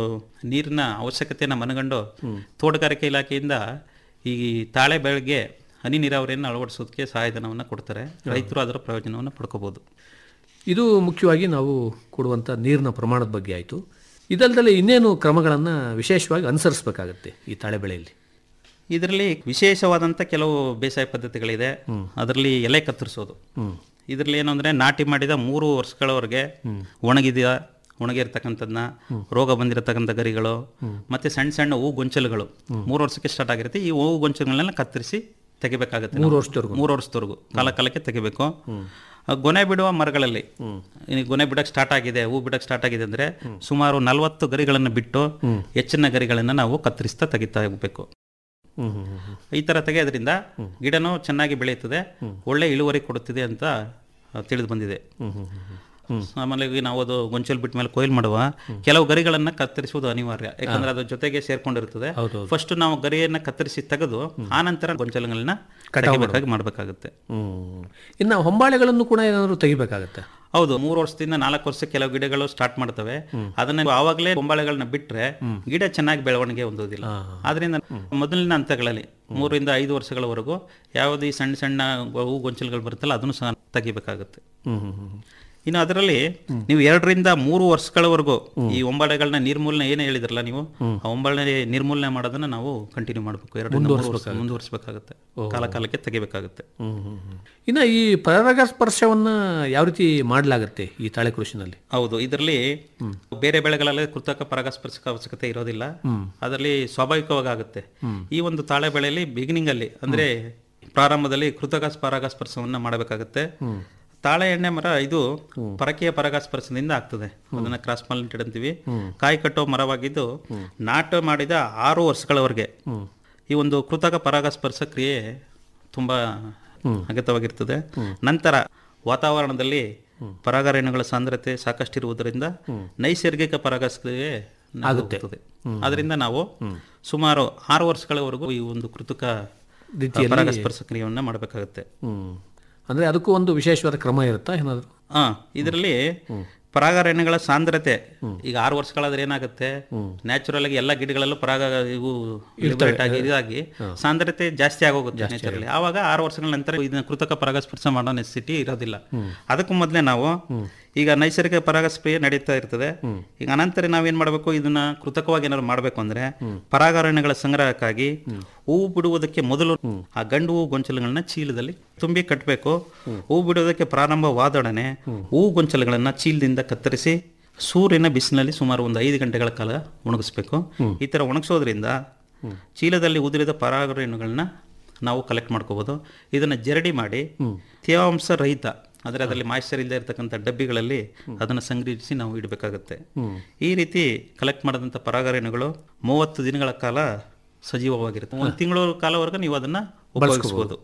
ನೀರಿನ ಅವಶ್ಯಕತೆಯನ್ನು ಮನಗಂಡು ತೋಟಗಾರಿಕೆ ಇಲಾಖೆಯಿಂದ ಈ ತಾಳೆ ಬೆಳೆಗೆ ಹನಿ ನೀರಾವರಿಯನ್ನು ಅಳವಡಿಸೋದಕ್ಕೆ ಸಹಾಯಧನವನ್ನು ಕೊಡ್ತಾರೆ ರೈತರು ಅದರ ಪ್ರಯೋಜನವನ್ನು ಪಡ್ಕೋಬಹುದು ಇದು ಮುಖ್ಯವಾಗಿ ನಾವು ಕೊಡುವಂಥ ನೀರಿನ ಪ್ರಮಾಣದ ಬಗ್ಗೆ ಆಯಿತು ಇದಲ್ಲದೆ ಇನ್ನೇನು ಕ್ರಮಗಳನ್ನು ವಿಶೇಷವಾಗಿ ಅನುಸರಿಸಬೇಕಾಗತ್ತೆ ಈ ತಾಳೆ ಬೆಳೆಯಲ್ಲಿ ಇದರಲ್ಲಿ ವಿಶೇಷವಾದಂಥ ಕೆಲವು ಬೇಸಾಯ ಪದ್ಧತಿಗಳಿದೆ ಅದರಲ್ಲಿ ಎಲೆ ಕತ್ತರಿಸೋದು ಇದರಲ್ಲಿ ಏನು ಅಂದರೆ ನಾಟಿ ಮಾಡಿದ ಮೂರು ವರ್ಷಗಳವರೆಗೆ ಒಣಗಿದ ಒಣಗಿರ್ತಕ್ಕಂಥದ್ದನ್ನ ರೋಗ ಬಂದಿರತಕ್ಕಂಥ ಗರಿಗಳು ಮತ್ತೆ ಸಣ್ಣ ಸಣ್ಣ ಹೂ ಗೊಂಚಲುಗಳು ಮೂರು ವರ್ಷಕ್ಕೆ ಸ್ಟಾರ್ಟ್ ಆಗಿರುತ್ತೆ ಈ ಹೂವು ಗೊಂಚಲುಗಳನ್ನೆಲ್ಲ ಕತ್ತರಿಸಿ ತೆಗಿಬೇಕಾಗುತ್ತೆ ಮೂರು ನಾವು. ವರ್ಷದವರೆಗೂ? ಮೂರು ವರ್ಷದವರೆಗೂ ಕಾಲ ಕಾಲಕ್ಕೆ ತೆಗಿಬೇಕು ಆ ಗೊನೆ ಬಿಡುವ ಮರಗಳಲ್ಲಿ ಈ ಗೊನೆ ಬಿಡಕ್ಕೆ ಸ್ಟಾರ್ಟ್ ಆಗಿದೆ ಹೂ ಬಿಡಕ್ಕೆ ಸ್ಟಾರ್ಟ್ ಆಗಿದೆ ಅಂದ್ರೆ ಸುಮಾರು ನಲವತ್ತು ಗರಿಗಳನ್ನು ಬಿಟ್ಟು ಹೆಚ್ಚಿನ ಗರಿಗಳನ್ನು ನಾವು ಕತ್ತರಿಸ್ತಾ ತೆಗಿತಾ ಹೋಗ್ಬೇಕು ಈ ತರ ತೆಗೆಯೋದ್ರಿಂದ ಗಿಡನೂ ಚೆನ್ನಾಗಿ ಬೆಳೆಯುತ್ತದೆ ಒಳ್ಳೆ ಇಳುವರಿ ಕೊಡುತ್ತಿದೆ ಅಂತ ತಿಳಿದು ಬಂದಿದೆ ಸಾಮಾನ್ಯವಾಗಿ ನಾವು ಅದು ಗೊಂಚಲು ಬಿಟ್ಟ ಮೇಲೆ ಕೊಯ್ಲು ಮಾಡುವ ಕೆಲವು ಗರಿಗಳನ್ನ ಕತ್ತರಿಸುವುದು ಅನಿವಾರ್ಯ ಯಾಕಂದ್ರೆ ಅದ್ರ ಜೊತೆಗೆ ಸೇರ್ಕೊಂಡಿರ್ತದೆ ಫಸ್ಟ್ ನಾವು ಗರಿಯನ್ನ ಕತ್ತರಿಸಿ ತೆಗೆದು ಆ ನಂತರ ಗೊಂಚಲುಗಳನ್ನ ತೆಗಿಬೇಕಾಗಿ ಮಾಡಬೇಕಾಗುತ್ತೆ ಇನ್ನು ಹೊಂಬಾಳೆಗಳನ್ನು ಕೂಡ ಏನಾದರೂ ತೆಗಿಬೇಕಾಗತ್ತೆ ಹೌದು ಮೂರು ವರ್ಷದಿಂದ ನಾಲ್ಕು ವರ್ಷ ಕೆಲವು ಗಿಡಗಳು ಸ್ಟಾರ್ಟ್ ಮಾಡ್ತವೆ ಅದನ್ನ ಆವಾಗಲೇ ಕೊಂಬಾಳೆಗಳನ್ನ ಬಿಟ್ರೆ ಗಿಡ ಚೆನ್ನಾಗಿ ಬೆಳವಣಿಗೆ ಹೊಂದೋದಿಲ್ಲ ಆದ್ರಿಂದ ಮೊದಲಿನ ಹಂತಗಳಲ್ಲಿ ಮೂರರಿಂದ ಐದು ವರ್ಷಗಳವರೆಗೂ ಯಾವುದೇ ಸಣ್ಣ ಸಣ್ಣ ಹೂ ಗೊಂಚಲುಗಳು ಬರುತ್ತಲ್ಲ ಅದನ್ನು ಸಹ ತೆಗಿಬೇಕಾಗುತ್ತೆ ಇನ್ನು ಅದರಲ್ಲಿ ನೀವು ಎರಡರಿಂದ ಮೂರು ವರ್ಷಗಳವರೆಗೂ ಈ ಒಂಬಳೆಗಳನ್ನ ನಿರ್ಮೂಲನೆ ಏನೇ ಹೇಳಿದ್ರಲ್ಲ ನೀವು ಆ ಒಂಬಳೆ ನಿರ್ಮೂಲನೆ ಮಾಡೋದನ್ನ ನಾವು ಕಂಟಿನ್ಯೂ ಮಾಡಬೇಕು ಎರಡರಿಂದ ಮೂರು ವರ್ಷ ಮುಂದುವರಿಸಬೇಕಾಗುತ್ತೆ ಕಾಲ ಕಾಲಕ್ಕೆ ತೆಗಿಬೇಕಾಗುತ್ತೆ ಇನ್ನು ಈ ಪರಾಗಸ್ಪರ್ಶವನ್ನು ಯಾವ ರೀತಿ ಮಾಡಲಾಗುತ್ತೆ ಈ ತಾಳೆ ಕೃಷಿನಲ್ಲಿ ಹೌದು ಇದರಲ್ಲಿ ಬೇರೆ ಬೆಳೆಗಳಲ್ಲಿ ಕೃತಕ ಪರಾಗಸ್ಪರ್ಶಕ ಅವಶ್ಯಕತೆ ಇರೋದಿಲ್ಲ ಅದರಲ್ಲಿ ಸ್ವಾಭಾವಿಕವಾಗಿ ಆಗುತ್ತೆ ಈ ಒಂದು ತಾಳೆ ಬೆಳೆಯಲ್ಲಿ ಬಿಗಿನಿಂಗ್ ಅಲ್ಲಿ ಅಂದ್ರೆ ಪ್ರಾರಂಭದಲ್ಲಿ ಕೃತಕ ಪರಾಗಸ್ಪರ್ಶವನ್ನ ಮಾಡಬೇಕಾಗುತ್ತೆ ತಾಳೆ ಎಣ್ಣೆ ಮರ ಇದು ಪರಕೀಯ ಪರಾಗಸ್ಪರ್ಶದಿಂದ ಆಗ್ತದೆ ಅದನ್ನ ಕ್ರಾಸ್ ಪಾಲಿನೇಟೆಡ್ ಅಂತೀವಿ ಕಾಯಿ ಕಟ್ಟೋ ಮರವಾಗಿದ್ದು ನಾಟ ಮಾಡಿದ ಆರು ವರ್ಷಗಳವರೆಗೆ ಈ ಒಂದು ಕೃತಕ ಪರಾಗಸ್ಪರ್ಶ ಕ್ರಿಯೆ ತುಂಬಾ ಅಗತ್ಯವಾಗಿರ್ತದೆ ನಂತರ ವಾತಾವರಣದಲ್ಲಿ ಪರಾಗರೇಣುಗಳ ಸಾಂದ್ರತೆ ಸಾಕಷ್ಟಿರುವುದರಿಂದ ನೈಸರ್ಗಿಕ ಪರಾಗಸ್ಕ್ರಿಯೆ ಆಗುತ್ತದೆ ಅದರಿಂದ ನಾವು ಸುಮಾರು ಆರು ವರ್ಷಗಳವರೆಗೂ ಈ ಒಂದು ಕೃತಕ ರೀತಿಯಲ್ಲಿ- ಪರಾಗಸ್ಪರ್ಶ ಕ್ರಿಯೆಯನ್ನ ಮಾಡಬೇಕಾಗುತ್ತೆ ಅಂದರೆ ಅದಕ್ಕೂ ಒಂದು ವಿಶೇಷವಾದ ಕ್ರಮ ಇರುತ್ತಾ ಏನಾದರೂ ಹಾ ಇದರಲ್ಲಿ ಪರಾಗರೇಣುಗಳ ಸಾಂದ್ರತೆ ಈಗ ಆರು ವರ್ಷಗಳಾದ್ರೆ ಏನಾಗುತ್ತೆ ನ್ಯಾಚುರಲ್ ಆಗಿ ಎಲ್ಲ ಗಿಡಗಳಲ್ಲೂ ಪರಾಗ ಇವು liberate ಆಗಿ ಇದಾಗಿ ಸಾಂದ್ರತೆ ಜಾಸ್ತಿ ಆಗೋಗುತ್ತೆ ನ್ಯಾಚುರಲಿ ಆವಾಗ ಆರು ವರ್ಷಗಳ ನಂತರ ಇದನ್ನ ಕೃತಕ ಪರಾಗಸ್ಪರ್ಶ ಮಾಡೋ ನೆಸಿಟಿ ಇರೋದಿಲ್ಲ ಅದಕ್ಕೂ ಮೊದಲೇ ನಾವು ಈಗ ನೈಸರ್ಗಿಕ ಪರಾಗಸ್ಪ್ರಿಯ ನಡೀತಾ ಇರ್ತದೆ ಈಗ ಅನಂತರ ನಾವೇನ್ ಮಾಡಬೇಕು ಇದನ್ನ ಕೃತಕವಾಗಿ ಏನಾದ್ರು ಮಾಡಬೇಕು ಅಂದ್ರೆ ಪರಾಗರೇಣುಗಳ ಸಂಗ್ರಹಕ್ಕಾಗಿ ಹೂವು ಬಿಡುವುದಕ್ಕೆ ಮೊದಲು ಆ ಗಂಡು ಹೂ ಗೊಂಚಲುಗಳನ್ನ ಚೀಲದಲ್ಲಿ ತುಂಬಿ ಕಟ್ಟಬೇಕು ಹೂ ಬಿಡುವುದಕ್ಕೆ ಪ್ರಾರಂಭವಾದೊಡನೆ ಹೂ ಗೊಂಚಲುಗಳನ್ನ ಚೀಲದಿಂದ ಕತ್ತರಿಸಿ ಸೂರ್ಯನ ಬಿಸಿಲಿನಲ್ಲಿ ಸುಮಾರು ಒಂದು ಐದು ಗಂಟೆಗಳ ಕಾಲ ಒಣಗಿಸ್ಬೇಕು ಈ ತರ ಒಣಗಿಸೋದ್ರಿಂದ ಚೀಲದಲ್ಲಿ ಉದುರಿದ ಪರಾಗರೇಣುಗಳನ್ನ ನಾವು ಕಲೆಕ್ಟ್ ಮಾಡ್ಕೋಬಹುದು ಇದನ್ನ ಜರಡಿ ಮಾಡಿ ತೇವಾಂಶ ರಹಿತ ಅಂದ್ರೆ ಅದರಲ್ಲಿ ಮಾಯಿಶ್ಚರ್ ಇಲ್ಲದೆ ಇರತಕ್ಕಂಥ ಡಬ್ಬಿಗಳಲ್ಲಿ ಅದನ್ನು ಸಂಗ್ರಹಿಸಿ ನಾವು ಇಡಬೇಕಾಗುತ್ತೆ ಈ ರೀತಿ ಕಲೆಕ್ಟ್ ಮಾಡಿದಂಥ ಪರಾಗರೇಣುಗಳು ಮೂವತ್ತು ದಿನಗಳ ಕಾಲ ಸಜೀವವಾಗಿರುತ್ತೆ ಒಂದು ತಿಂಗಳ ಕಾಲವರೆಗೂ ನೀವು ಅದನ್ನ ಉಪಯೋಗಿಸಬಹುದು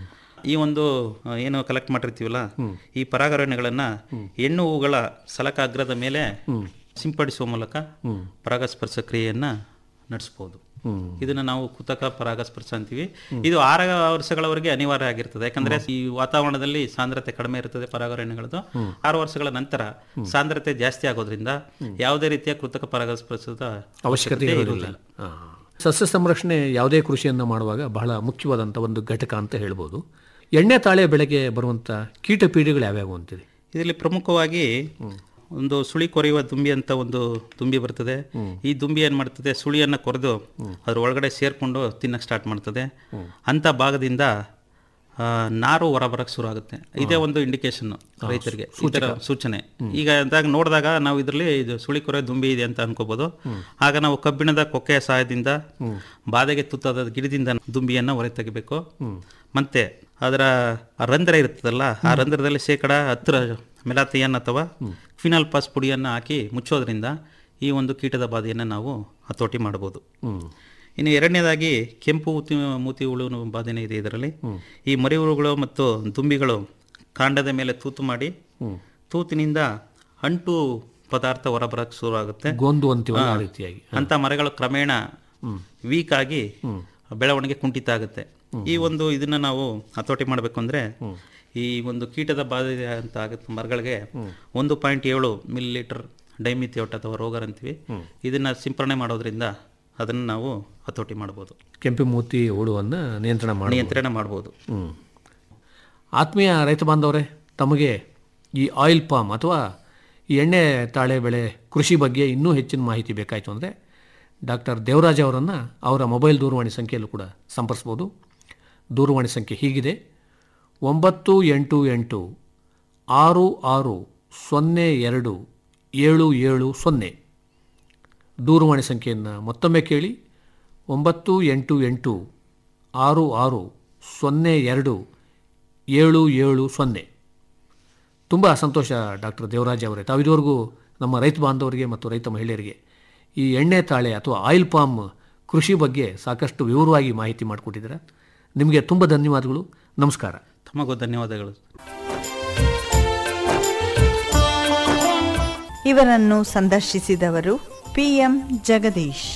ಈ ಒಂದು ಆ, ಏನು ಕಲೆಕ್ಟ್ ಮಾಡಿರ್ತೀವಲ್ಲ ಈ ಪರಾಗರೇಣುಗಳನ್ನ ಹೆಣ್ಣು ಹೂಗಳ ಸಲಕ ಅಗ್ರದ ಮೇಲೆ ಸಿಂಪಡಿಸುವ ಮೂಲಕ ಪರಾಗಸ್ಪರ್ಶ ಕ್ರಿಯೆಯನ್ನ ನಡೆಸ್ಬೋದು ಇದನ್ನ ನಾವು ಕೃತಕ ಪರಾಗಸ್ಪರ್ಶ ಅಂತೀವಿ ಇದು ಆರು ವರ್ಷಗಳವರೆಗೆ ಅನಿವಾರ್ಯ ಆಗಿರ್ತದೆ ಯಾಕಂದ್ರೆ ಈ ವಾತಾವರಣದಲ್ಲಿ ಸಾಂದ್ರತೆ ಕಡಿಮೆ ಇರ್ತದೆ ಪರಾಗರಣೆಗಳದ್ದು ಆರು ವರ್ಷಗಳ ನಂತರ ಸಾಂದ್ರತೆ ಜಾಸ್ತಿ ಆಗೋದ್ರಿಂದ ಯಾವುದೇ ರೀತಿಯ ಕೃತಕ ಪರಾಗಸ್ಪರ್ಶದ ಅವಶ್ಯಕತೆ ಇರೋದಿಲ್ಲ ಆ. ಸಸ್ಯ ಸಂರಕ್ಷಣೆ ಯಾವುದೇ ಕೃಷಿಯನ್ನು ಮಾಡುವಾಗ ಬಹಳ ಮುಖ್ಯವಾದಂಥ ಒಂದು ಘಟಕ ಅಂತ ಹೇಳ್ಬೋದು ಎಣ್ಣೆ ತಾಳೆ ಬೆಳೆಗೆ ಬರುವಂಥ ಕೀಟ ಪೀಡೆಗಳು ಯಾವ್ಯಾವು ಅಂತೀರಿ ಇದರಲ್ಲಿ ಪ್ರಮುಖವಾಗಿ ಒಂದು ಸುಳಿ ಕೊರೆಯುವ ದುಂಬಿ ಅಂತ ಒಂದು ದುಂಬಿ ಬರ್ತದೆ ಈ ದುಂಬಿ ಏನ್ ಮಾಡ್ತದೆ ಸುಳಿಯನ್ನ ಕೊರೆದು ಅದ್ರ ಒಳಗಡೆ ಸೇರ್ಕೊಂಡು ತಿನ್ನಕ್ ಸ್ಟಾರ್ಟ್ ಮಾಡ್ತದೆ ಅಂತ ಭಾಗದಿಂದ ಆ, ನಾರು ಹೊರಬರಕ್ ಶುರು ಆಗುತ್ತೆ ಇದೇ ಒಂದು ಇಂಡಿಕೇಶನ್ ರೈತರಿಗೆ ಈ ತರ ಸೂಚನೆ ಈಗ ಅಂದಾಗ ನೋಡಿದಾಗ ನಾವು ಇದರಲ್ಲಿ ಇದು ಸುಳಿ ಕೊರೆ ದುಂಬಿ ಇದೆ ಅಂತ ಅನ್ಕೋಬಹುದು ಆಗ ನಾವು ಕಬ್ಬಿಣದ ಕೊಕ್ಕೆಯ ಸಹಾಯದಿಂದ ಬಾಧೆಗೆ ತುತ್ತಾದ ಗಿಡದಿಂದ ದುಂಬಿಯನ್ನ ಹೊರ ತೆಗಿಬೇಕು ಮತ್ತೆ ಅದರ ಆ ರಂಧ್ರ ಇರ್ತದಲ್ಲ ಆ ರಂಧ್ರದಲ್ಲಿ ಶೇಕಡ ಹತ್ತರ ಮೆಲಾಥಿಯನ್ ಅಥವಾ ಫಿನಾಲ್ ಪಾಸ್ ಪುಡಿಯನ್ನು ಹಾಕಿ ಮುಚ್ಚೋದ್ರಿಂದ ಈ ಒಂದು ಕೀಟದ ಬಾಧೆಯನ್ನು ನಾವು ಹತೋಟಿ ಮಾಡಬಹುದು ಇನ್ನು ಎರಡನೇದಾಗಿ ಕೆಂಪು ಮೂತಿ ಮೂತಿ ಹುಳು ಬಾಧೆನೇ ಇದೆ ಇದರಲ್ಲಿ ಈ ಮರಿ ಹುಳುಗಳು ಮತ್ತು ದುಂಬಿಗಳು ಕಾಂಡದ ಮೇಲೆ ತೂತು ಮಾಡಿ ತೂತಿನಿಂದ ಅಂಟು ಪದಾರ್ಥ ಹೊರಬರಕ್ಕೆ ಶುರು ಆಗುತ್ತೆ ಗೊಂದು ಅಂತೀವಲ್ಲ ಆ ಹಾ. ರೀತಿಯಾಗಿ ಅಂತ ಮರಗಳು ಕ್ರಮೇಣ ವೀಕ್ ಆಗಿ ಬೆಳವಣಿಗೆ ಕುಂಠಿತ ಆಗುತ್ತೆ ಈ ಒಂದು ಇದನ್ನ ನಾವು ಹತೋಟಿ ಮಾಡಬೇಕು ಅಂದ್ರೆ ಈ ಒಂದು ಕೀಟದ ಬಾಧೆ ಅಂತ ಆಗುತ್ತೆ ಮರಗಳಿಗೆ ಒಂದು ಪಾಯಿಂಟ್ ಏಳು ಮಿಲಿ ಲೀಟರ್ ಡೈಮಿಥಿಯೋಟ್ ಅಥವಾ ರೋಗರ್ ಅಂತೀವಿ ಇದನ್ನ ಸಿಂಪರಣೆ ಮಾಡೋದ್ರಿಂದ ಅದನ್ನು ನಾವು ಹತೋಟಿ ಮಾಡ್ಬೋದು ಕೆಂಪು ಮೂತಿ ಹುಳುವನ್ನು ನಿಯಂತ್ರಣ ಮಾಡಿ ನಿಯಂತ್ರಣ ಮಾಡ್ಬೋದು ಹ್ಮ್. ಆತ್ಮೀಯ ರೈತ ಬಾಂಧವರೇ ತಮಗೆ ಈ ಆಯಿಲ್ ಪಾಮ್ ಅಥವಾ ಈ ಎಣ್ಣೆ ತಾಳೆ ಬೆಳೆ ಕೃಷಿ ಬಗ್ಗೆ ಇನ್ನೂ ಹೆಚ್ಚಿನ ಮಾಹಿತಿ ಬೇಕಾಯಿತು ಅಂದರೆ ಡಾಕ್ಟರ್ ದೇವರಾಜ್ ಅವರನ್ನು ಅವರ ಮೊಬೈಲ್ ದೂರವಾಣಿ ಸಂಖ್ಯೆಯಲ್ಲೂ ಕೂಡ ಸಂಪರ್ಸ್ಬೋದು ದೂರವಾಣಿ ಸಂಖ್ಯೆ ಹೀಗಿದೆ ಒಂಬತ್ತು ಎಂಟು ಎಂಟು ಆರು ಆರು ಸೊನ್ನೆ ಎರಡು ಏಳು ಏಳು ಸೊನ್ನೆ ದೂರವಾಣಿ ಸಂಖ್ಯೆಯನ್ನು ಮತ್ತೊಮ್ಮೆ ಕೇಳಿ ಒಂಬತ್ತು ಎಂಟು ಎಂಟು ಆರು ಆರು ಸೊನ್ನೆ ಎರಡು ಏಳು ಏಳು ಸೊನ್ನೆ ತುಂಬ ಸಂತೋಷ ಡಾಕ್ಟರ್ ದೇವರಾಜ್ ಅವರೇ ತಾವು ಇದುವರೆಗೂ ನಮ್ಮ ರೈತ ಬಾಂಧವರಿಗೆ ಮತ್ತು ರೈತ ಮಹಿಳೆಯರಿಗೆ ಈ ಎಣ್ಣೆ ತಾಳೆ ಅಥವಾ ಆಯಿಲ್ ಪಾಮ್ ಕೃಷಿ ಬಗ್ಗೆ ಸಾಕಷ್ಟು ವಿವರವಾಗಿ ಮಾಹಿತಿ ಮಾಡಿಕೊಟ್ಟಿದ್ದೀರಾ ನಿಮಗೆ ತುಂಬ ಧನ್ಯವಾದಗಳು ನಮಸ್ಕಾರ ತಮಗೂ ಧನ್ಯವಾದಗಳು ಇವರನ್ನು ಸಂದರ್ಶಿಸಿದವರು ಪಿಎಂ ಜಗದೀಶ್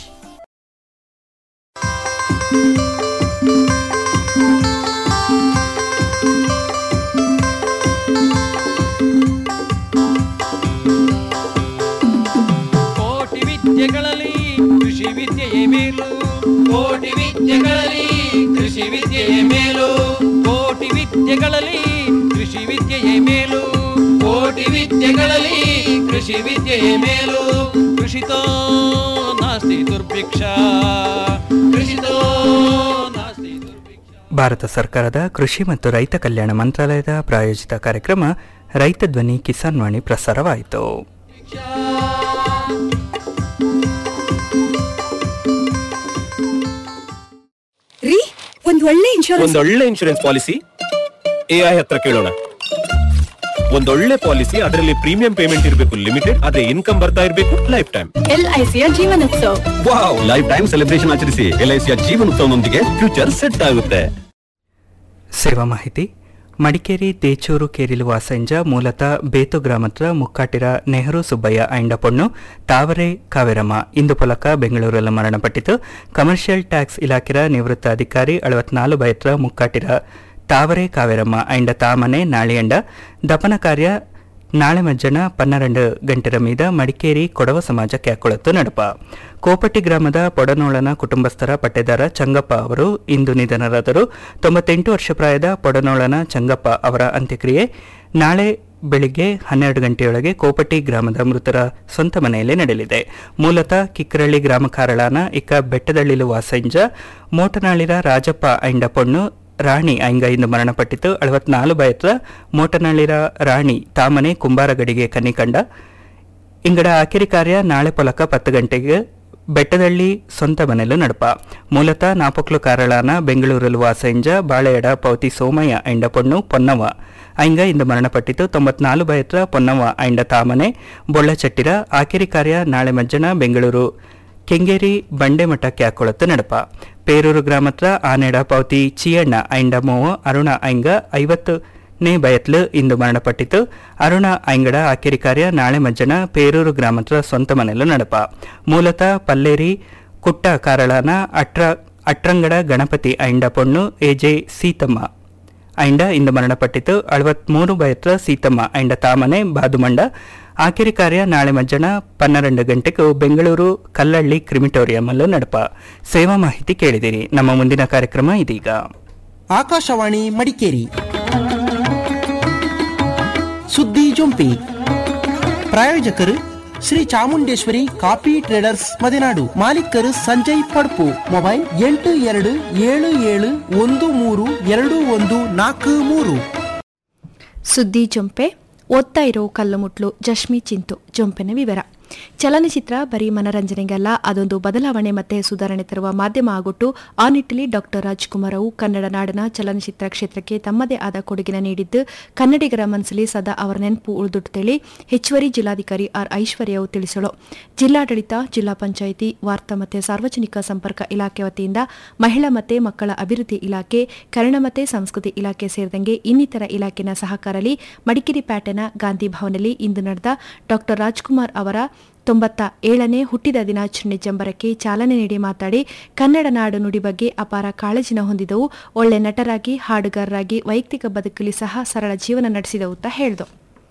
ಕೋಟಿ ವಿದ್ಯೆಗಳಲ್ಲಿ ಕೃಷಿ ವಿದ್ಯೆಯೇ ಮೇಲು ಕೋಟಿ ವಿದ್ಯೆಗಳಲ್ಲಿ ಕೃಷಿ ವಿದ್ಯೆಯೇ ಮೇಲು ಕೋಟಿ ವಿದ್ಯೆಗಳಲ್ಲಿ ಕೃಷಿ ವಿದ್ಯೆಯೇ ಮೇಲು ಕೋಟಿ ವಿದ್ಯೆಗಳಲ್ಲಿ ಕೃಷಿ ವಿದ್ಯೆಯೇ ಮೇಲು ಕೃಷಿತೋ ನಾಸ್ತಿ ದುರ್ಭಿಕ್ಷ ಕೃಷಿತೋ ನಾಸ್ತಿ ಭಾರತ ಸರ್ಕಾರದ ಕೃಷಿ ಮತ್ತು ರೈತ ಕಲ್ಯಾಣ ಮಂತ್ರಾಲಯದ ಪ್ರಾಯೋಜಿತ ಕಾರ್ಯಕ್ರಮ ರೈತ ಧ್ವನಿ ಕಿಸಾನ್ ವಾಣಿ ಪ್ರಸಾರವಾಯಿತು ರೀ ಒಂದ್ ಒಳ್ಳೆ ಇನ್ಶೂರೆನ್ಸ್ ಒಂದೊಳ್ಳೆ ಇನ್ಶೂರೆನ್ಸ್ ಪಾಲಿಸಿ ಎಐ ಹತ್ರ ಕೇಳೋಣ ಒಂದೊಳ್ಳೆ ಪಾಲಿಸಿ ಅದರಲ್ಲಿ ಪ್ರೀಮಿಯಂ ಪೇಮೆಂಟ್ ಇರಬೇಕು ಲಿಮಿಟೆಡ್ ಅದೇ ಇನ್ಕಮ್ ಬರ್ತಾ ಇರಬೇಕು ಲೈಫ್ ಟೈಮ್ ಎಲ್ ಐ ಸಿಯ Jeevanotsava wow lifetime celebration ಆಚರಿಸಿ ಎಲ್ಐಸಿಯ ಜೀವನೋತ್ಸವನೊಂದಿಗೆ ಫ್ಯೂಚರ್ ಸೆಟ್ ಆಗುತ್ತೆ ಸೇವಾ ಮಾಹಿತಿ ಮಡಿಕೇರಿ ತೇಚೂರು ಕೇರಿಲು ವಾಸಂಜ ಮೂಲತಃ ಬೇತು ಗ್ರಾಮತ್ರ ಮುಕ್ಕಾಟಿರ ನೆಹರು ಸುಬ್ಬಯ್ಯ ಐಂಡ ಪೊಣ್ಣು ತಾವರೆ ಕಾವೇರಮ್ಮ ಇಂದು ಪೊಲಕ ಬೆಂಗಳೂರಲ್ಲಿ ಮರಣಪಟ್ಟಿತು ಕಮರ್ಷಿಯಲ್ ಟ್ಯಾಕ್ಸ್ ಇಲಾಖೆಯ ನಿವೃತ್ತ ಅಧಿಕಾರಿ ಅಳವತ್ನಾಲು ಬಯತ್ರ ಮುಕ್ಕಾಟಿರ ತಾವರೆ ಕಾವೇರಮ್ಮ ಐಂಡ ತಾಮನೆ ನಾಳೆಯಂಡ ದಪನ ಕಾರ್ಯ ನಾಳೆ ಮಜ್ಜನ ಪನ್ನೆರಡು ಗಂಟೆರ ಮೀದ ಮಡಿಕೇರಿ ಕೊಡವ ಸಮಾಜ ಕ್ಯಾಕೊಳತ್ತು ನಡಪ ಕೋಪಟ್ಟಿ ಗ್ರಾಮದ ಪೊಡನೋಳನ ಕುಟುಂಬಸ್ಥರ ಪಟ್ಟೆದಾರ ಚಂಗಪ್ಪ ಅವರು ಇಂದು ನಿಧನರಾದರು ತೊಂಬತ್ತೆಂಟು ವರ್ಷ ಪ್ರಾಯದ ಪೊಡನೋಳನ ಚಂಗಪ್ಪ ಅವರ ಅಂತ್ಯಕ್ರಿಯೆ ನಾಳೆ ಬೆಳಿಗ್ಗೆ ಹನ್ನೆರಡು ಗಂಟೆಯೊಳಗೆ ಕೋಪಟ್ಟಿ ಗ್ರಾಮದ ಮೃತರ ಸ್ವಂತ ಮನೆಯಲ್ಲಿ ನಡೆಯಲಿದೆ ಮೂಲತಃ ಕಿಕ್ಕರಳ್ಳಿ ಗ್ರಾಮ ಕಾರಳಾನ ಇಕ್ಕ ಬೆಟ್ಟದಳ್ಳಿಲು ವಾಸಂಜ ಮೋಟನಾಳಿರ ರಾಜಪ್ಪ ಐಂಡ ಪೊಣ್ಣು ರಾಣಿ ಐಂಗ ಇಂದು ಮರಣಪಟ್ಟಿತು ಅಳವತ್ನಾಲು ಬಯತ್ರ ಮೋಟನಳ್ಳಿರ ರಾಣಿ ತಾಮನೆ ಕುಂಬಾರಗಡಿಗೆ ಕನ್ನಿಕಂಡ ಇಂಗಡ ಆಖರಿ ಕಾರ್ಯ ನಾಳೆ ಪೊಲಕ ಪತ್ತು ಗಂಟೆಗೆ ಬೆಟ್ಟದಳ್ಳಿ ಸ್ವಂತ ಮನೆಯಲ್ಲೂ ನಡಪ ಮೂಲತಃ ನಾಪೊಕ್ಲು ಕಾರಳಾನ ಬೆಂಗಳೂರಲ್ಲಿ ವಾಸಂಜ ಬಾಳೆಯಡ ಪೌತಿ ಸೋಮಯ್ಯ ಐಂಡ ಪೊಣ್ಣು ಪೊನ್ನವ ಐಂಗ ಇಂದು ಮರಣಪಟ್ಟಿತು ತೊಂಬತ್ನಾಲು ಬಯತ್ರ ಪೊನ್ನವ ಐಂಡ ತಾಮನೆ ಬೊಳ್ಳಚಟ್ಟಿರ ಆಖರಿ ಕಾರ್ಯ ನಾಳೆ ಮಜ್ಜನ ಬೆಂಗಳೂರು ಕೆಂಗೇರಿ ಬಂಡೆಮಠಕ್ಕೆ ಹಾಕೊಳತ್ತು ನಡಪ ಪೇರೂರು ಗ್ರಾಮತ್ರ ಆನೆಡ ಪೌತಿ ಚಿಯಣ್ಣ ಐಂಡ ಮೋವ ಅರುಣ ಐಂಗ ಐವತ್ತನೇ ಬಯತ್ಲು ಇಂದು ಮರಣಪಟ್ಟಿತು ಅರುಣ ಐಂಗಡ ಆಕೆರಿ ಕಾರ್ಯ ನಾಳೆ ಮಜ್ಜನ ಪೇರೂರು ಗ್ರಾಮತ್ರ ಸ್ವಂತ ಮನೆಯಲ್ಲೂ ನಡಪ ಮೂಲತಃ ಪಲ್ಲೇರಿ ಕುಟ್ಟ ಕಾರಳನ ಅಟ್ರ ಅಟ್ರಂಗಡ ಗಣಪತಿ ಐಂಡ ಪೊಣ್ಣು ಎಜೆ ಸೀತಮ್ಮ ಐಂಡ ಇಂದು ಮರಣಪಟ್ಟಿತು ಅಳವತ್ಮೂರು ಬಯತ್ರ ಸೀತಮ್ಮ ಐಂಡ ತಾಮನೆ ಬಾದುಮಂಡ ಆಖರಿ ಕಾರ್ಯ ನಾಳೆ ಮಧ್ಯಾಹ್ನ ಪನ್ನೆರಡು ಗಂಟೆಗೂ ಬೆಂಗಳೂರು ಕಲ್ಲಳ್ಳಿ ಕ್ರಿಮಿಟೋರಿಯಂಲ್ಲೂ ನಡಪ ಸೇವಾ ಮಾಹಿತಿ ಕೇಳಿದಿರಿ ನಮ್ಮ ಮುಂದಿನ ಕಾರ್ಯಕ್ರಮ ಇದೀಗ ಆಕಾಶವಾಣಿ ಮಡಿಕೇರಿ ಸುದ್ದಿ ಜೊಂಪಿ ಪ್ರಾಯೋಜಕರು ಶ್ರೀ ಚಾಮುಂಡೇಶ್ವರಿ ಕಾಫಿ ಟ್ರೇಡರ್ಸ್ ಮದೆನಾಡು ಮಾಲೀಕರು ಸಂಜಯ್ ಪಡ್ಪು ಮೊಬೈಲ್ ಎಂಟು ಎರಡು ಏಳು ಏಳು ಒಂದು ಮೂರು ಎರಡು ಒಂದು ನಾಲ್ಕು ಮೂರು ಸುದ್ದಿ ಜೊಂಪೆ ಓದ್ತಾ ಇರೋ ಕಲ್ಲು ಮುಟ್ಲು ಜಶ್ಮಿ ಚಿಂತು ಜೊಂಪೆನ ವಿವರ ಚಲನಚಿತ್ರ ಬರೀ ಮನರಂಜನೆಗಲ್ಲ ಅದೊಂದು ಬದಲಾವಣೆ ಮತ್ತೆ ಸುಧಾರಣೆ ತರುವ ಮಾಧ್ಯಮ ಆಗಿಟ್ಟು ಆ ನಿಟ್ಟಿನಲ್ಲಿ ಡಾಕ್ಟರ್ ರಾಜ್ಕುಮಾರ್ ಅವು ಕನ್ನಡ ನಾಡಿನ ಚಲನಚಿತ್ರ ಕ್ಷೇತ್ರಕ್ಕೆ ತಮ್ಮದೇ ಆದ ಕೊಡುಗಿನ ನೀಡಿದ್ದು ಕನ್ನಡಿಗರ ಮನಸ್ಸಲ್ಲಿ ಸದಾ ಅವರ ನೆನಪು ಉಳಿದುಟ್ಟೇಳಿ ಹೆಚ್ಚುವರಿ ಜಿಲ್ಲಾಧಿಕಾರಿ ಆರ್ ಐಶ್ವರ್ಯವು ತಿಳಿಸಲು ಜಿಲ್ಲಾಡಳಿತ ಜಿಲ್ಲಾ ಪಂಚಾಯಿತಿ ವಾರ್ತಾ ಮತ್ತು ಸಾರ್ವಜನಿಕ ಸಂಪರ್ಕ ಇಲಾಖೆ ವತಿಯಿಂದ ಮಹಿಳಾ ಮತ್ತು ಮಕ್ಕಳ ಅಭಿವೃದ್ಧಿ ಇಲಾಖೆ ಕನ್ನಡ ಮತ್ತು ಸಂಸ್ಕೃತಿ ಇಲಾಖೆ ಸೇರಿದಂಗೆ ಇನ್ನಿತರ ಇಲಾಖೆನ ಸಹಕಾರದಲ್ಲಿ ಮಡಿಕೇರಿ ಪ್ಯಾಟೆನ ಗಾಂಧಿ ಭವನದಲ್ಲಿ ಇಂದು ನಡೆದ ಡಾಕ್ಟರ್ ರಾಜ್ಕುಮಾರ್ ಅವರ ತೊಂಬತ್ತ ಏಳನೇ ಹುಟ್ಟಿದ ದಿನಾಚರಣೆ ಜಂಬರಕ್ಕೆ ಚಾಲನೆ ನೀಡಿ ಮಾತಾಡಿ ಕನ್ನಡ ನಾಡು ನುಡಿ ಬಗ್ಗೆ ಅಪಾರ ಕಾಳಜಿನ ಹೊಂದಿದವು ಒಳ್ಳೆ ನಟರಾಗಿ ಹಾಡುಗಾರರಾಗಿ ವೈಯಕ್ತಿಕ ಬದುಕಲ್ಲಿ ಸಹ ಸರಳ ಜೀವನ ನಡೆಸಿದವು ಅಂತ ಹೇಳಿದರು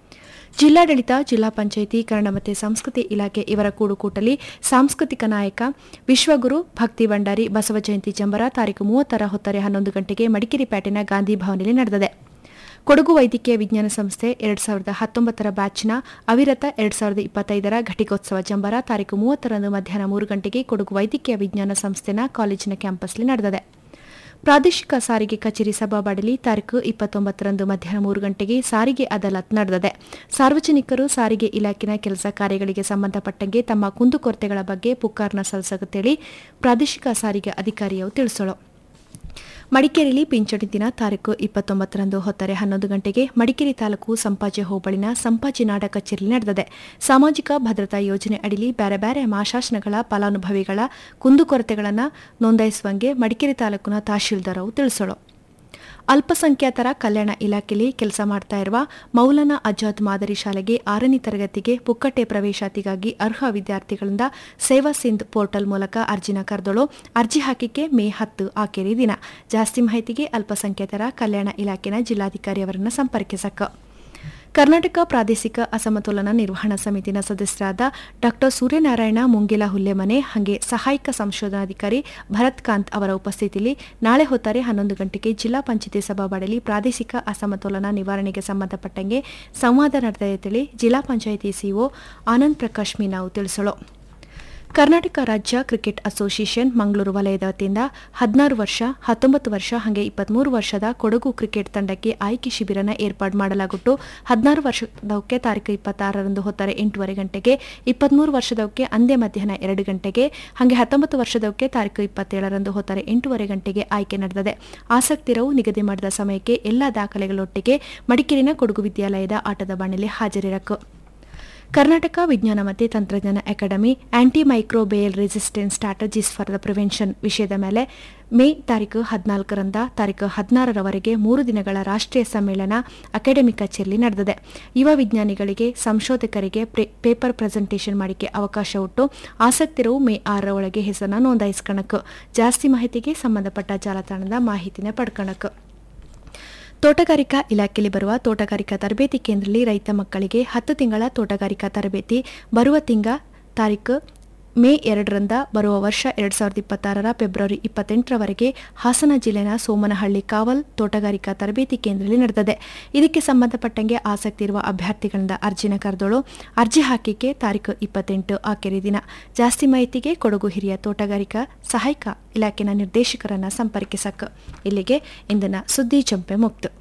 ಜಿಲ್ಲಾಡಳಿತ ಜಿಲ್ಲಾ ಪಂಚಾಯಿತಿ ಕನ್ನಡ ಮತ್ತು ಸಂಸ್ಕೃತಿ ಇಲಾಖೆ ಇವರ ಕೂಡುಕೂಟಲಿ ಸಾಂಸ್ಕೃತಿಕ ನಾಯಕ ವಿಶ್ವಗುರು ಭಕ್ತಿ ಭಂಡಾರಿ ಬಸವ ಜಯಂತಿ ಜಂಬರ ತಾರೀಕು ಮೂವತ್ತರ ಹೊತ್ತರೆ ಹನ್ನೊಂದು ಗಂಟೆಗೆ ಮಡಿಕೇರಿ ಪ್ಯಾಟೆನ ಗಾಂಧಿ ಭವನದಲ್ಲಿ ನಡೆದಿದೆ ಕೊಡಗು ವೈದ್ಯಕೀಯ ವಿಜ್ಞಾನ ಸಂಸ್ಥೆ ಎರಡ್ ಸಾವಿರದ ಹತ್ತೊಂಬತ್ತರ ಬ್ಯಾಚ್ನ ಅವಿರತ ಎರಡ್ ಸಾವಿರದ ಇಪ್ಪತ್ತೈದರ ಘಟಿಕೋತ್ಸವ ಜಂಬರ ತಾರೀಕು ಮೂವತ್ತರಂದು ಮಧ್ಯಾಹ್ನ ಮೂರು ಗಂಟೆಗೆ ಕೊಡಗು ವೈದ್ಯಕೀಯ ವಿಜ್ಞಾನ ಸಂಸ್ಥೆನ ಕಾಲೇಜಿನ ಕ್ಯಾಂಪಸ್ನಲ್ಲಿ ನಡೆದಿದೆ ಪ್ರಾದೇಶಿಕ ಸಾರಿಗೆ ಕಚೇರಿ ಸಭಾಬಾಡಲಿ ತಾರೀಕು ಇಪ್ಪತ್ತೊಂಬತ್ತರಂದು ಮಧ್ಯಾಹ್ನ ಮೂರು ಗಂಟೆಗೆ ಸಾರಿಗೆ ಅದಾಲತ್ ನಡೆದಿದೆ ಸಾರ್ವಜನಿಕರು ಸಾರಿಗೆ ಇಲಾಖೆನ ಕೆಲಸ ಕಾರ್ಯಗಳಿಗೆ ಸಂಬಂಧಪಟ್ಟಂಗೆ ತಮ್ಮ ಕುಂದುಕೊರತೆಗಳ ಬಗ್ಗೆ ಪುಕಾರ್ನ ಸಲ್ಲಿಸಗುತ್ತೇಳಿ ಪ್ರಾದೇಶಿಕ ಸಾರಿಗೆ ಅಧಿಕಾರಿಯು ತಿಳಿಸಲು ಮಡಿಕೇರಿಯಲ್ಲಿ ಪಿಂಚಣಿ ದಿನ ತಾರೀಕು ಇಪ್ಪತ್ತೊಂಬತ್ತರಂದು ಹೊತ್ತರೆ ಹನ್ನೊಂದು ಗಂಟೆಗೆ ಮಡಿಕೇರಿ ತಾಲೂಕು ಸಂಪಾಜೆ ಹೋಬಳಿನ ಸಂಪಾಜಿ ನಾಡ ಕಚೇರಿ ನಡೆದಿದೆ ಸಾಮಾಜಿಕ ಭದ್ರತಾ ಯೋಜನೆ ಅಡಿಲಿ ಬೇರೆ ಬೇರೆ ಮಾಶಾಸನಗಳ ಫಲಾನುಭವಿಗಳ ಕುಂದುಕೊರತೆಗಳನ್ನು ನೋಂದಾಯಿಸುವಂಗೆ ಮಡಿಕೇರಿ ತಾಲೂಕಿನ ತಹಶೀಲ್ದಾರ್ ತಿಳಿಸಲು ಅಲ್ಪಸಂಖ್ಯಾತರ ಕಲ್ಯಾಣ ಇಲಾಖೆಯಲ್ಲಿ ಕೆಲಸ ಮಾಡ್ತಾ ಇರುವ ಮೌಲಾನಾ ಆಜಾದ್ ಮಾದರಿ ಶಾಲೆಗೆ ಆರನೇ ತರಗತಿಗೆ ಪುಕ್ಕಟೆ ಪ್ರವೇಶಾತಿಗಾಗಿ ಅರ್ಹ ವಿದ್ಯಾರ್ಥಿಗಳಿಂದ ಸೇವಾ ಸಿಂಧ್ ಪೋರ್ಟಲ್ ಮೂಲಕ ಅರ್ಜಿನ ಕರೆದಳು ಅರ್ಜಿ ಹಾಕಿಕೆ ಮೇ ಹತ್ತು ಆಖರಿ ದಿನ ಜಾಸ್ತಿ ಮಾಹಿತಿಗೆ ಅಲ್ಪಸಂಖ್ಯಾತರ ಕಲ್ಯಾಣ ಇಲಾಖೆನ ಜಿಲ್ಲಾಧಿಕಾರಿ ಅವರನ್ನು ಸಂಪರ್ಕಿಸಕ ಕರ್ನಾಟಕ ಪ್ರಾದೇಶಿಕ ಅಸಮತೋಲನ ನಿರ್ವಹಣಾ ಸಮಿತಿನ ಸದಸ್ಯರಾದ ಡಾ ಸೂರ್ಯನಾರಾಯಣ ಮುಂಗಿಲ ಹುಲ್ಲೆಮನೆ ಹಾಗೆ ಸಹಾಯಕ ಸಂಶೋಧನಾಧಿಕಾರಿ ಭರತ್ ಕಾಂತ್ ಅವರ ಉಪಸ್ಥಿತಿಯಲ್ಲಿ ನಾಳೆ ಹೊತ್ತಾರೆ ಹನ್ನೊಂದು ಗಂಟೆಗೆ ಜಿಲ್ಲಾ ಪಂಚಾಯತಿ ಸಭಾಬಾಡಲಿ ಪ್ರಾದೇಶಿಕ ಅಸಮತೋಲನ ನಿವಾರಣೆಗೆ ಸಂಬಂಧಪಟ್ಟಂಗೆ ಸಂವಾದ ನಡೆದಿದೆ ತಿಳಿ ಜಿಲ್ಲಾ ಪಂಚಾಯಿತಿ ಸಿಒ ಆನಂದ್ ಪ್ರಕಾಶ್ ಮೀನಾವು ತಿಳಿಸಲು ಕರ್ನಾಟಕ ರಾಜ್ಯ ಕ್ರಿಕೆಟ್ ಅಸೋಸಿಯೇಷನ್ ಮಂಗಳೂರು ವಲಯದ ವತಿಯಿಂದ ಹದಿನಾರು ವರ್ಷ ಹತ್ತೊಂಬತ್ತು ವರ್ಷ ಹಾಗೆ ಇಪ್ಪತ್ಮೂರು ವರ್ಷದ ಕೊಡಗು ಕ್ರಿಕೆಟ್ ತಂಡಕ್ಕೆ ಆಯ್ಕೆ ಶಿಬಿರನ ಏರ್ಪಾಡು ಮಾಡಲಾಗುಟ್ಟು ಹದಿನಾರು ವರ್ಷದವಕ್ಕೆ ತಾರೀಕು ಇಪ್ಪತ್ತಾರರಂದು ಹೊತ್ತಾರೆ ಎಂಟೂವರೆ ಗಂಟೆಗೆ ಇಪ್ಪತ್ಮೂರು ವರ್ಷದವಕ್ಕೆ ಅಂದೇ ಮಧ್ಯಾಹ್ನ ಎರಡು ಗಂಟೆಗೆ ಹಾಗೆ ಹತ್ತೊಂಬತ್ತು ವರ್ಷದವಕ್ಕೆ ತಾರೀಕು ಇಪ್ಪತ್ತೇಳರಂದು ಹೊತ್ತಾರೆ ಎಂಟೂವರೆ ಗಂಟೆಗೆ ಆಯ್ಕೆ ನಡೆದಿದೆ ಆಸಕ್ತಿರವು ನಿಗದಿ ಮಾಡಿದ ಸಮಯಕ್ಕೆ ಎಲ್ಲಾ ದಾಖಲೆಗಳೊಟ್ಟಿಗೆ ಮಡಿಕೇರಿನ ಕೊಡಗು ವಿದ್ಯಾಲಯದ ಆಟದ ಬಣ್ಣಲಿ ಹಾಜರಿರಕು ಕರ್ನಾಟಕ ವಿಜ್ಞಾನ ಮತ್ತು ತಂತ್ರಜ್ಞಾನ academy anti microbial resistance strategies for the prevention ವಿಷಯದ ಮೇಲೆ ಮೇ ತಾರೀಕು ಹದಿನಾಲ್ಕರಿಂದ ತಾರೀಕು ಹದಿನಾರರವರೆಗೆ ಮೂರು ದಿನಗಳ ರಾಷ್ಟ್ರೀಯ ಸಮ್ಮೇಳನ ಅಕಾಡೆಮಿ ಕಚೇರಿಯಲ್ಲಿ ನಡೆದಿದೆ ಯುವ ವಿಜ್ಞಾನಿಗಳಿಗೆ ಸಂಶೋಧಕರಿಗೆ ಪೇಪರ್ ಪ್ರೆಸೆಂಟೇಷನ್ ಮಾಡಿಕೆ ಅವಕಾಶ ಉಂಟು ಆಸಕ್ತಿರವು ಮೇ ಆರರ ಒಳಗೆ ಹೆಸರನ್ನ ನೋಂದಾಯಿಸ್ಕಣಕು ಜಾಸ್ತಿ ಮಾಹಿತಿಗೆ ಸಂಬಂಧಪಟ್ಟ ಜಾಲತಾಣದ ಮಾಹಿತಿನ ಪಡ್ಕಣಕು ತೋಟಗಾರಿಕಾ ಇಲಾಖೆಯಲ್ಲಿ ಬರುವ ತೋಟಗಾರಿಕಾ ತರಬೇತಿ ಕೇಂದ್ರದಲ್ಲಿ ರೈತ ಮಕ್ಕಳಿಗೆ ಹತ್ತು ತಿಂಗಳ ತೋಟಗಾರಿಕಾ ತರಬೇತಿ ಬರುವ ತಿಂಗ ತಾರೀಕು ಮೇ ಎರಡರಿಂದ ಬರುವ ವರ್ಷ ಎರಡ್ ಸಾವಿರದ ಇಪ್ಪತ್ತಾರರ ಫೆಬ್ರವರಿ ಇಪ್ಪತ್ತೆಂಟರವರೆಗೆ ಹಾಸನ ಜಿಲ್ಲೆನ ಸೋಮನಹಳ್ಳಿ ಕಾವಲ್ ತೋಟಗಾರಿಕಾ ತರಬೇತಿ ಕೇಂದ್ರದಲ್ಲಿ ನಡೆದಿದೆ ಇದಕ್ಕೆ ಸಂಬಂಧಪಟ್ಟಂಗೆ ಆಸಕ್ತಿ ಇರುವ ಅಭ್ಯರ್ಥಿಗಳಿಂದ ಅರ್ಜಿನ ಕರೆದೋಳು ಅರ್ಜಿ ಹಾಕಿಕೆ ತಾರೀಕು ಇಪ್ಪತ್ತೆಂಟು ಆಕೆರೆ ದಿನ ಜಾಸ್ತಿ ಮಾಹಿತಿಗೆ ಕೊಡಗು ಹಿರಿಯ ತೋಟಗಾರಿಕಾ ಸಹಾಯಕ ಇಲಾಖೆನ ನಿರ್ದೇಶಕರನ್ನ ಸಂಪರ್ಕಿಸಕ ಇಲ್ಲಿಗೆ ಇಂದಿನ ಸುದ್ದಿ ಜಂಪೆ ಮುಕ್ತು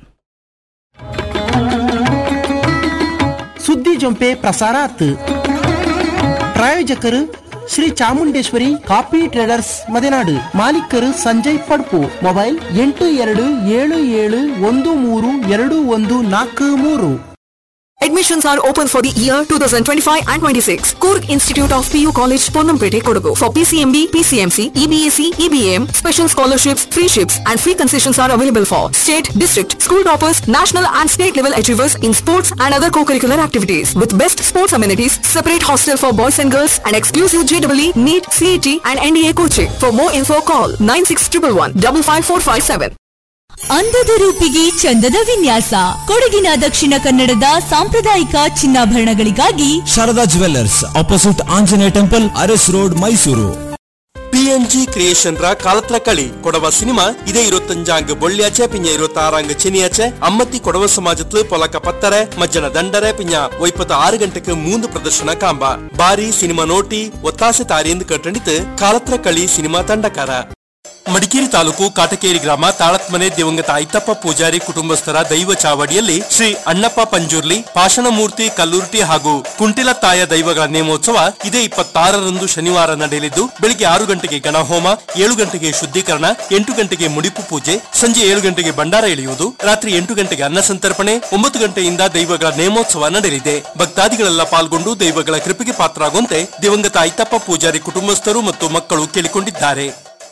ಸುದ್ದಿ ಜೊಂಪೆ ಪ್ರಸಾರಾತ್ ಪ್ರಾಯೋಜಕರು ಶ್ರೀ ಚಾಮುಂಡೇಶ್ವರಿ ಕಾಫಿ ಟ್ರೇಡರ್ಸ್ ಮದೆನಾಡು ಮಾಲೀಕರು ಸಂಜಯ್ ಪಡ್ಪು ಮೊಬೈಲ್ ಎಂಟು ಎರಡು ಏಳು ಏಳು ಒಂದು ಮೂರು ಎರಡು ಒಂದು ನಾಲ್ಕು ಮೂರು Admissions are open for the year 2025 and 26. Kurg Institute of PU College, Ponnampete, Kodagu. For PCMB, PCMC, EBAC, EBAM, special scholarships, free ships, and free concessions are available for state, district, school toppers, national and state level achievers in sports and other co-curricular activities. With best sports amenities, separate hostel for boys and girls, and exclusive JEE, NEET, CET, and NDA coaching. For more info, call 96111 55457. ಅಂದದ ರೂಪಿಗೆ ಚಂದದ ವಿನ್ಯಾಸ ಕೊಡಗಿನ ದಕ್ಷಿಣ ಕನ್ನಡದ ಸಾಂಪ್ರದಾಯಿಕ ಚಿನ್ನಾಭರಣಗಳಿಗಾಗಿ Sharada jewellers opposite Anjaneya temple Aras road Mysuru PNG creation ರ ಕಾಲತ್ರ ಕಳಿ ಕೊಡವ ಸಿನಿಮಾ ಇದೇ ഇരുപത്തഞ്ചാങ്ക് ബൊള്ളിയാച്ചെ പിന്നെ ഇരുപത്തി ആറാങ്ക് ശനിയാച്ചെ അമ്മത്തി കൊടവ സമാജത്തില് പൊലക്ക പത്തര മജ്ജന ದಂಡರೆ ಪಿಂಜ ಒಯ್ಪತ್ತ ಆರು ಗಂಟೆಗೆ ಮೂಂದು ಪ್ರದರ್ಶನ ಕಾಂಬ ಬಾರಿ ಸಿನಿಮಾ ನೋಟಿ ಒತ್ತಾಸೆ ತಾರಿಯಿಂದ ಕಟ್ಟಣಿತು ಕಾಲತ್ರ ಕಳಿ ಸಿನಿಮಾ ತಂಡಕಾರ ಮಡಿಕೇರಿ ತಾಲೂಕು ಕಾಟಕೇರಿ ಗ್ರಾಮ ತಾಳತ್ಮನೆ ದಿವಂಗತ ಐತಪ್ಪ ಪೂಜಾರಿ ಕುಟುಂಬಸ್ಥರ ದೈವ ಚಾವಡಿಯಲ್ಲಿ ಶ್ರೀ ಅಣ್ಣಪ್ಪ ಪಂಜುರ್ಲಿ ಪಾಷಣಮೂರ್ತಿ ಕಲ್ಲುರ್ಟಿ ಹಾಗೂ ಕುಂಟಿಲತ್ತಾಯ ದೈವಗಳ ನೇಮೋತ್ಸವ ಇದೇ ಇಪ್ಪತ್ತಾರರಂದು ಶನಿವಾರ ನಡೆಯಲಿದ್ದು ಬೆಳಿಗ್ಗೆ ಆರು ಗಂಟೆಗೆ ಗಣಹೋಮ ಏಳು ಗಂಟೆಗೆ ಶುದ್ಧೀಕರಣ ಎಂಟು ಗಂಟೆಗೆ ಮುಡಿಪು ಪೂಜೆ ಸಂಜೆ ಏಳು ಗಂಟೆಗೆ ಭಂಡಾರ ಎಳೆಯುವುದು ರಾತ್ರಿ ಎಂಟು ಗಂಟೆಗೆ ಅನ್ನ ಸಂತರ್ಪಣೆ ಒಂಬತ್ತು ಗಂಟೆಯಿಂದ ದೈವಗಳ ನೇಮೋತ್ಸವ ನಡೆಯಲಿದೆ ಭಕ್ತಾದಿಗಳೆಲ್ಲ ಪಾಲ್ಗೊಂಡು ದೈವಗಳ ಕೃಪೆಗೆ ಪಾತ್ರರಾಗುವಂತೆ ದಿವಂಗತ ಐತಪ್ಪ ಪೂಜಾರಿ ಕುಟುಂಬಸ್ಥರು ಮತ್ತು ಮಕ್ಕಳು ಕೇಳಿಕೊಂಡಿದ್ದಾರೆ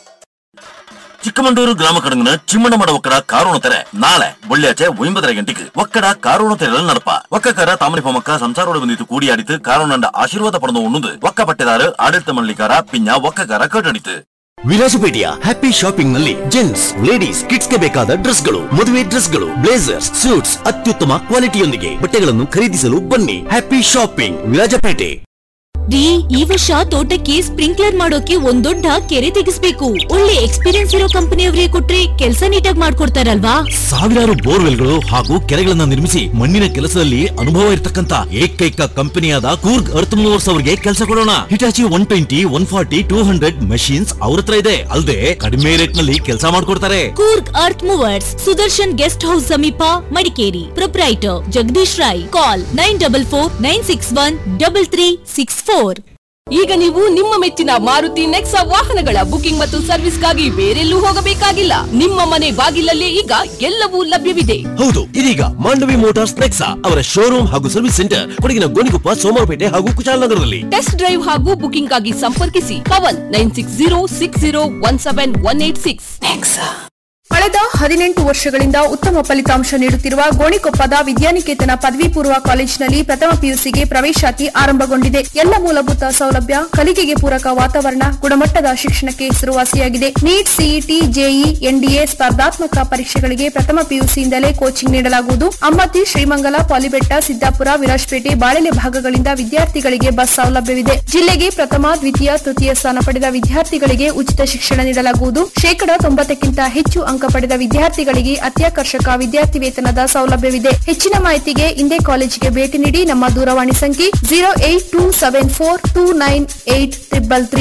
ಚಿಕ್ಕಮಂಡೂರು ಗ್ರಾಮ ಕಡಂಗಿನ ಚಿಮ್ಮಣ್ಣಮಡ ಒಕ್ಕಡ ಕಾರೋಣ ತೆರೆ ನಾಳೆ ಬೊಳ್ಳಿಯಾಚೆ ಒಂಬತ್ತರ ಗಂಟೆಗೆ ಒಕ್ಕಡ ಕಾರೋಣ ತೆರೆ ನಡಪ ಒಕ್ಕಕಾರ ತಾಮರಿ பொம்மக்க ಸಂಸಾರೋடு ಬಂದಿತ್ತು ಕೂಡಿಯಾಡಿತು ಕಾರೋಣಂಡ ಆಶೀರ್ವಾದ ಪಡೆದು ಉಣ್ಣುದು ಒಕ್ಕ ಪಟ್ಟೆದಾರು ಆಡಳಿತ ಮಂಡಳಿಕಾರ ಪಿಂಜ ಒಕ್ಕಕಾರ ಕಟ್ಟಡಿತು ವಿಲಾಸಪೇಟೆಯ ಹ್ಯಾಪಿ ಶಾಪಿಂಗ್ ನಲ್ಲಿ ಜೆಂಟ್ಸ್ ಲೇಡೀಸ್ ಕಿಡ್ಸ್ ಗೆ ಬೇಕಾದ ಡ್ರೆಸ್ ಗಳು ಮದುವೆ ಡ್ರೆಸ್ ಗಳು ಬ್ಲೇಸರ್ಸ್ ಸೂಟ್ಸ್ ಅತ್ಯುತ್ತಮ ಕ್ವಾಲಿಟಿಯೊಂದಿಗೆ ಬಟ್ಟೆಗಳನ್ನು ಖರೀದಿಸಲು ಬನ್ನಿ ಹ್ಯಾಪಿ ಶಾಪಿಂಗ್ ವಿರಾಜಪೇಟೆ ರೀ ಈ ವರ್ಷ ತೋಟಕ್ಕೆ ಸ್ಪ್ರಿಂಕ್ಲರ್ ಮಾಡೋಕೆ ಒಂದ್ ದೊಡ್ಡ ಕೆರೆ ತೆಗಿಸ್ಬೇಕು ಒಳ್ಳೆ ಎಕ್ಸ್ಪೀರಿಯನ್ಸ್ ಇರೋ ಕಂಪನಿಯವರಿಗೆ ಕೊಟ್ರೆ ಕೆಲಸ ನೀಟಾಗಿ ಮಾಡ್ಕೊಡ್ತಾರಲ್ವಾ ಸಾವಿರಾರು ಬೋರ್ವೆಲ್ಗಳು ಹಾಗೂ ಕೆರೆಗಳನ್ನ ನಿರ್ಮಿಸಿ ಮಣ್ಣಿನ ಕೆಲಸದಲ್ಲಿ ಅನುಭವ ಇರತಕ್ಕಂತ ಏಕೈಕ ಕಂಪನಿಯಾದ ಕೂರ್ಗ್ ಅರ್ತ್ ಮೂವರ್ಸ್ ಅವರಿಗೆ ಕೆಲಸ ಕೊಡೋಣ Hitachi one twenty one forty two hundred machines ಅವ್ರ ಹತ್ರ ಇದೆ ಅಲ್ಲದೆ ಕಡಿಮೆ ರೇಟ್ ನಲ್ಲಿ ಕೆಲಸ ಮಾಡ್ಕೊಡ್ತಾರೆ Coorg earth movers Sudarshan guest house ಸಮೀಪ Madikeri proprietor Jagadish Rai call nine double four nine six one double three six four ಈಗ ನೀವು ನಿಮ್ಮ ಮೆಚ್ಚಿನ ಮಾರುತಿ ನೆಕ್ಸಾ ವಾಹನಗಳ ಬುಕಿಂಗ್ ಮತ್ತು ಸರ್ವಿಸ್ಗಾಗಿ ಬೇರೆಲ್ಲೂ ಹೋಗಬೇಕಾಗಿಲ್ಲ ನಿಮ್ಮ ಮನೆ ಬಾಗಿಲಲ್ಲೇ ಈಗ ಎಲ್ಲವೂ ಲಭ್ಯವಿದೆ ಹೌದು ಇದೀಗ ಮಾಂಡವಿ ಮೋಟಾರ್ಸ್ ನೆಕ್ಸಾ ಅವರ ಶೋರೂಮ್ ಹಾಗೂ ಸರ್ವಿಸ್ ಸೆಂಟರ್ ಕೊಡಗಿನ ಗೋಣಿಕೊಪ್ಪ ಸೋಮವಾರಪೇಟೆ ಹಾಗೂ ಕುಶಾಲನಗರದಲ್ಲಿ ಟೆಸ್ಟ್ ಡ್ರೈವ್ ಹಾಗೂ ಬುಕಿಂಗ್ ಆಗಿ ಸಂಪರ್ಕಿಸಿ Pavan nine six zero six zero one seven one eight six ಕಳೆದ ಹದಿನೆಂಟು ವರ್ಷಗಳಿಂದ ಉತ್ತಮ ಫಲಿತಾಂಶ ನೀಡುತ್ತಿರುವ ಗೋಣಿಕೊಪ್ಪದ ವಿದ್ಯಾನಿಕೇತನ ಪದವಿ ಪೂರ್ವ ಕಾಲೇಜಿನಲ್ಲಿ ಪ್ರಥಮ ಪಿಯುಸಿಗೆ ಪ್ರವೇಶಾತಿ ಆರಂಭಗೊಂಡಿದೆ ಎಲ್ಲ ಮೂಲಭೂತ ಸೌಲಭ್ಯ ಕಲಿಕೆಗೆ ಪೂರಕ ವಾತಾವರಣ ಗುಣಮಟ್ಟದ ಶಿಕ್ಷಣಕ್ಕೆ ಹೆಸರುವಾಸಿಯಾಗಿದೆ ನೀಟ್ ಸಿಇಟಿ ಜೆಇ ಎನ್ಡಿಎ ಸ್ಪರ್ಧಾತ್ಮಕ ಪರೀಕ್ಷೆಗಳಿಗೆ ಪ್ರಥಮ ಪಿಯುಸಿಯಿಂದಲೇ ಕೋಚಿಂಗ್ ನೀಡಲಾಗುವುದು ಅಮ್ಮತ್ತಿ ಶ್ರೀಮಂಗಲ ಪಾಲಿಬೆಟ್ಟ ಸಿದ್ದಾಪುರ ವಿರಾಜಪೇಟೆ ಬಾಳೆಲೆ ಭಾಗಗಳಿಂದ ವಿದ್ಯಾರ್ಥಿಗಳಿಗೆ ಬಸ್ ಸೌಲಭ್ಯವಿದೆ ಜಿಲ್ಲೆಗೆ ಪ್ರಥಮ ದ್ವಿತೀಯ ತೃತೀಯ ಸ್ಥಾನ ಪಡೆದ ವಿದ್ಯಾರ್ಥಿಗಳಿಗೆ ಉಚಿತ ಶಿಕ್ಷಣ ನೀಡಲಾಗುವುದು ಶೇಕಡಾ ತೊಂಬತ್ತಕ್ಕಿಂತ ಹೆಚ್ಚು ಅಂಕ ಪಡೆದ ವಿದ್ಯಾರ್ಥಿಗಳಿಗೆ ಅತ್ಯಾಕರ್ಷಕ ವಿದ್ಯಾರ್ಥಿ ವೇತನದ ಸೌಲಭ್ಯವಿದೆ ಹೆಚ್ಚಿನ ಮಾಹಿತಿಗೆ ಇಂದೇ ಕಾಲೇಜಿಗೆ ಭೇಟಿ ನೀಡಿ ನಮ್ಮ ದೂರವಾಣಿ ಸಂಖ್ಯೆ zero eight two seven four two nine eight triple three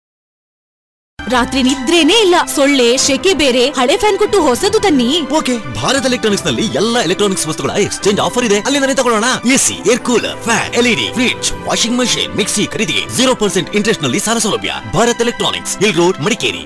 ರಾತ್ರಿ ನಿದ್ರೇನೇ ಇಲ್ಲ ಸೊಳ್ಳೆ ಶೆಕೆ ಬೇರೆ ಹಳೆ ಫ್ಯಾನ್ ಕೊಟ್ಟು ಹೊಸದು ತನ್ನಿ ಓಕೆ ಭಾರತ್ ಎಲೆಕ್ಟ್ರಾನಿಕ್ಸ್ ನಲ್ಲಿ ಎಲ್ಲ ಎಲೆಕ್ಟ್ರಾನಿಕ್ಸ್ ವಸ್ತುಗಳ ಎಕ್ಸ್ಚೇಂಜ್ ಆಫರ್ ಇದೆ ಅಲ್ಲಿಂದಲೇ ತಗೊಳ್ಳೋಣ AC air cooler fan LED fridge washing machine mixie ಖರೀದಿಗೆ ಜೀರೋ ಪರ್ಸೆಂಟ್ ಇಂಟ್ರೆಸ್ಟ್ ನಲ್ಲಿ ಸಾಲ ಸೌಲಭ್ಯ Bharat electronics hill road Madikeri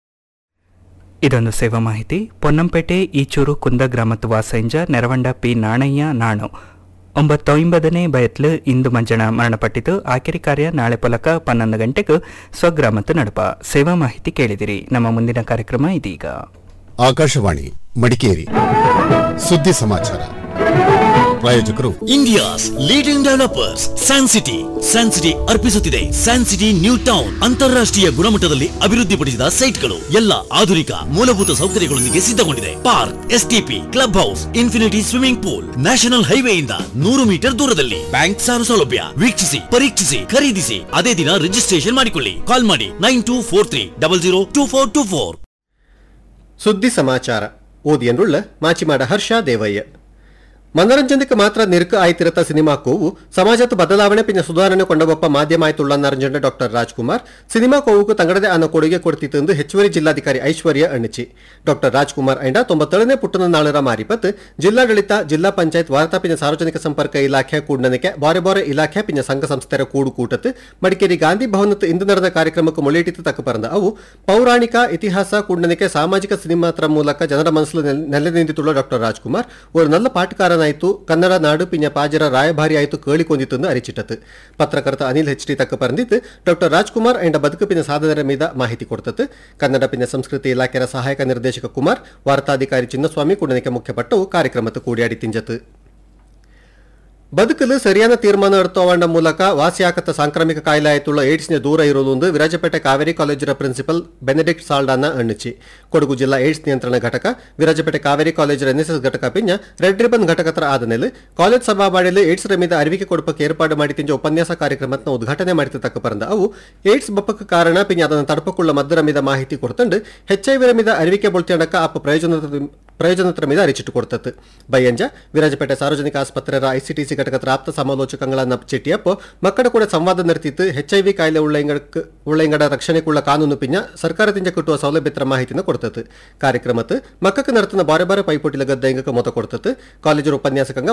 ಇದೊಂದು ಸೇವಾ ಮಾಹಿತಿ ಪೊನ್ನಂಪೇಟೆ ಈಚೂರು ಕುಂದ ಗ್ರಾಮದ ವಾಸಂಜ ನೆರವಂಡ ಪಿ ನಾಣಯ್ಯ ನಾಣು ಒಂಬತ್ತೊಂಬದನೇ ಬಯತ್ಲು ಇಂದು ಮಂಜಣ ಮರಣಪಟ್ಟಿತು ಆಕೆರಿ ಕಾರ್ಯ ನಾಳೆ ಪೊಲಕ ಪನ್ನೊಂದು ಗಂಟೆಗೂ ಸ್ವಗ್ರಾಮತ್ತು ನಡಪ ಸೇವಾ ಮಾಹಿತಿ ಕೇಳಿದಿರಿ ನಮ್ಮ ಮುಂದಿನ ಕಾರ್ಯಕ್ರಮ ಇದೀಗ ಆಕಾಶವಾಣಿ ಮಡಿಕೇರಿ ಸುದ್ದಿ ಸಮಾಚಾರ ಪ್ರಾಯೋಜಕರು India's leading developers San City San City ಅರ್ಪಿಸುತ್ತಿದೆ ಸ್ಯಾನ್ ಸಿಟಿ ನ್ಯೂ ಟೌನ್ ಅಂತಾರಾಷ್ಟ್ರೀಯ ಗುಣಮಟ್ಟದಲ್ಲಿ ಅಭಿವೃದ್ಧಿಪಡಿಸಿದ ಸೈಟ್ಗಳು ಎಲ್ಲ ಆಧುನಿಕ ಮೂಲಭೂತ ಸೌಕರ್ಯಗಳೊಂದಿಗೆ ಸಿದ್ಧಗೊಂಡಿದೆ park STP club house infinity swimming pool national ಹೈವೇಯಿಂದ ನೂರು ಮೀಟರ್ ದೂರದಲ್ಲಿ ಬ್ಯಾಂಕ್ ಸಾಲ ಸೌಲಭ್ಯ ವೀಕ್ಷಿಸಿ ಪರೀಕ್ಷಿಸಿ ಖರೀದಿಸಿ ಅದೇ ದಿನ ರಿಜಿಸ್ಟ್ರೇಷನ್ ಮಾಡಿಕೊಳ್ಳಿ ಕಾಲ್ ಮಾಡಿ nine two four three double zero two four two four ಸುದ್ದಿ ಸಮಾಚಾರ ಓದಿಯನ್ನುಳ್ಳ ಮಾಚಿಮಾಡ ಹರ್ಷ ದೇವಯ್ಯ ಮನರಂಜನೆಗೆ ಮಾತ್ರ ನಿರುಕ ಆಯ್ತಿರತ್ತ ಸಿನಿಮಾ ಕೋವು ಸಮಾಜದ ಬದಲಾವಣೆ ಪಿಂಜ ಸುಧಾರಣೆ ಕೊಂಡಗೊಪ್ಪ ಮಾಧ್ಯಮ ಆಯ್ತುಳ್ಳ ನರಂಜನೆ ಡಾಕ್ಟರ್ ರಾಜ್ಕುಮಾರ್ ಸಿನಿಮಾ ಕೋವುಕು ತಂಗಡದೆ ಅನ್ನ ಕೊಡುಗೆ ಕೊಡ್ತಿತ್ತು ಹೆಚ್ಚುವರಿ ಜಿಲ್ಲಾಧಿಕಾರಿ ಐಶ್ವರ್ಯ ಅಣ್ಣಿಚಿ ಡಾಕ್ಟರ್ ರಾಜ್ಕುಮಾರ್ ಐಂಡ ತೊಂಬತ್ತೇಳನೇ ಪುಟ್ಟನ ನಾಳರ ಮಾರಿಪತ್ ಜಿಲ್ಲಾಡಳಿತ ಜಿಲ್ಲಾ ಪಂಚಾಯತ್ ವಾರ್ತಾ ಪಿಂಜ ಸಾರ್ವಜನಿಕ ಸಂಪರ್ಕ ಇಲಾಖೆ ಕೂಡನಕ್ಕೆ ಬಾರೆ ಬಾರೆ ಇಲಾಖೆ ಪಿಂಜ ಸಂಘ ಸಂಸ್ಥೆರ ಕೂಡು ಕೂಟತ್ ಮಡಿಕೇರಿ ಗಾಂಧಿ ಭವನತ್ ಇಂದು ನಡೆದ ಕಾರ್ಯಕ್ರಮಕ್ಕೆ ಮೊಳೆಯಿಟ್ಟಿತ್ತು ತಕ್ಕ ಪರಂದ ಅವು ಪೌರಾಣಿಕ ಇತಿಹಾಸ ಕೂಡನಕ್ಕೆ ಸಾಮಾಜಿಕ ಸಿನಿಮಾತ್ರ ಮೂಲಕ ಜನರ ಮನಸ್ಸು ನೆಲೆ ನಿಂತಿತ್ತುಳ್ಳ ಡಾಕ್ಟರ್ ರಾಜ್ಕುಮಾರ್ ஒரு நல்ல பாட்டுக்காரனா ಆಯ್ತು ಕನ್ನಡ ನಾಡು ಪಿಂಜ ಪಾಜರ ರಾಯಭಾರಿ ಆಯ್ತು ಕೇಳಿಕೊಂಡಿತ್ತು ಅರಿಚಿಟ್ಟತು ಪತ್ರಕರ್ತ ಅನಿಲ್ ಹೆಚ್ ಟಿ ತಕ್ಕ ಪರಂದಿತ್ತು ಡಾಕ್ಟರ್ ರಾಜ್ಕುಮಾರ್ ಅಂಡ ಬದುಕು ಪಿನ ಸಾಧನೆರ ಮೀದ ಮಾಹಿತಿ ಕೊಡ್ತತ್ತು ಕನ್ನಡ ಪಿನ ಸಂಸ್ಕೃತಿ ಇಲಾಖೆಯ ಸಹಾಯಕ ನಿರ್ದೇಶಕ ಕುಮಾರ್ ವಾರ್ತಾಧಿಕಾರಿ ಚಿನ್ನಸ್ವಾಮಿ ಕುಡನಿಕೆ ಮುಖ್ಯಪಟ್ಟವು ಕಾರ್ಯಕ್ರಮದ ಕೂಡಿಯಾಡಿ ತಿಂಜತು ಬದುಕಲು ಸರಿಯಾದ ತೀರ್ಮಾನ ಎಡ್ತೋವಂಡ ಮೂಲಕ ವಾಸಿಯಾಕತ್ತ ಸಾಂಕ್ರಾಮಿಕ ಕಾಯಿಲೆ ಆಯ್ತುಳ್ಳ ಏಡ್ಸ್ನ ದೂರ ಇರುವುದು ವಿರಾಜಪೇಟೆ ಕಾವೇರಿ ಕಾಲೇಜಿನ ಪ್ರಿನ್ಸಿಪಲ್ ಬೆನೆಡಿಕ್ಟ್ ಸಾಲ್ಡಾನ ಅಣ್ಣಚಿ ಕೊಡಗು ಜಿಲ್ಲಾ ಏಡ್ಸ್ ನಿಯಂತ್ರಣ ಘಟಕ ವಿರಾಜಪೇಟೆ ಕಾವೇರಿ ಕಾಲೇಜಿನ ಎನ್ಎಸ್ಎಸ್ ಘಟಕ ಪಿಂಜ ರೆಡ್ ರಿಬನ್ ಘಟಕತರ ಆದಮೇಲೆ ಕಾಲೇಜ್ ಸಭಾಬಾಡಿಯಲ್ಲಿ ಏಡ್ಸ್ ರಮೀದ ಅರಿವಿಕೆ ಕೊಡಪಕ್ಕೆ ಏರ್ಪಾಡು ಮಾಡಿ ತಿಂಜ ಉಪನ್ಯಾಸ ಕಾರ್ಯಕ್ರಮದ ಉದ್ಘಾಟನೆ ಮಾಡಿದ ತಕ್ಕ ಪರಂದ ಅವು ಏಡ್ಸ್ ಬಪ್ಪಕ್ಕೆ ಕಾರಣ ಪಿಂಜ ಅದನ್ನು ತಡಪಕ್ಕುಳ್ಳ ಮದ್ದರ ಮೀದ ಮಾಹಿತಿ ಕೊಡ್ತಂಡು ಹೆಚ್ಚೈವಿ ರಮೀದ ಅರಿವಿಕೆ ಬೊಳ್ತಿಯಡಕ ಅಪ್ಪ ಪ್ರಯೋಜನ ಪ್ರಯೋಜನತ್ರ ಮೀದ ಅರಿಚಿಟ್ಟು ಕೊಡ್ತತ್ತು ಬಯ್ಯಂಜ ವಿರಾಜಪೇಟೆ ಸಾರ್ವಜನಿಕ ಆಸ್ಪತ್ರೆಯ ಐಸಿಟಿಸಿ ಘಟಕದ ಆಪ್ತ ಸಮಾಲೋಚಕಂಗಳ ಚಿಟ್ಟಿಯಪ್ಪ ಮಕ್ಕಳ ಕೂಡ ಸಂವಾದ ನಡೆತಿತ್ತು ಹೆಚ್ಐವಿ ಕಾಯಿಲೆ ಉಳ್ಳಂಗಡಕ್ಕೆ ಉಳ್ಳಂಗಡ ರಕ್ಷಣೆಗುಳ್ಳ ಕಾನೂನು ಪಿಂಜ ಸರ್ಕಾರದಿಂದ ಕಟ್ಟುವ ಸೌಲಭ್ಯತ್ರ ಮಾಹಿತಿನ ಕೊಡ್ತತ್ತು ಕಾರ್ಯಕ್ರಮತ್ತು ಮಕ್ಕಕ್ಕೆ ನರ್ತನ ಬಾರೆ ಬಾರೆ ಪೈಪೋಟಿಲ ಗದ್ದ ಇಂಗಕ್ಕೆ ಮೊತ್ತ ಕೊಡ್ತತ್ತು ಕಾಲೇಜರ ಉಪನ್ಯಾಸಕಂಗ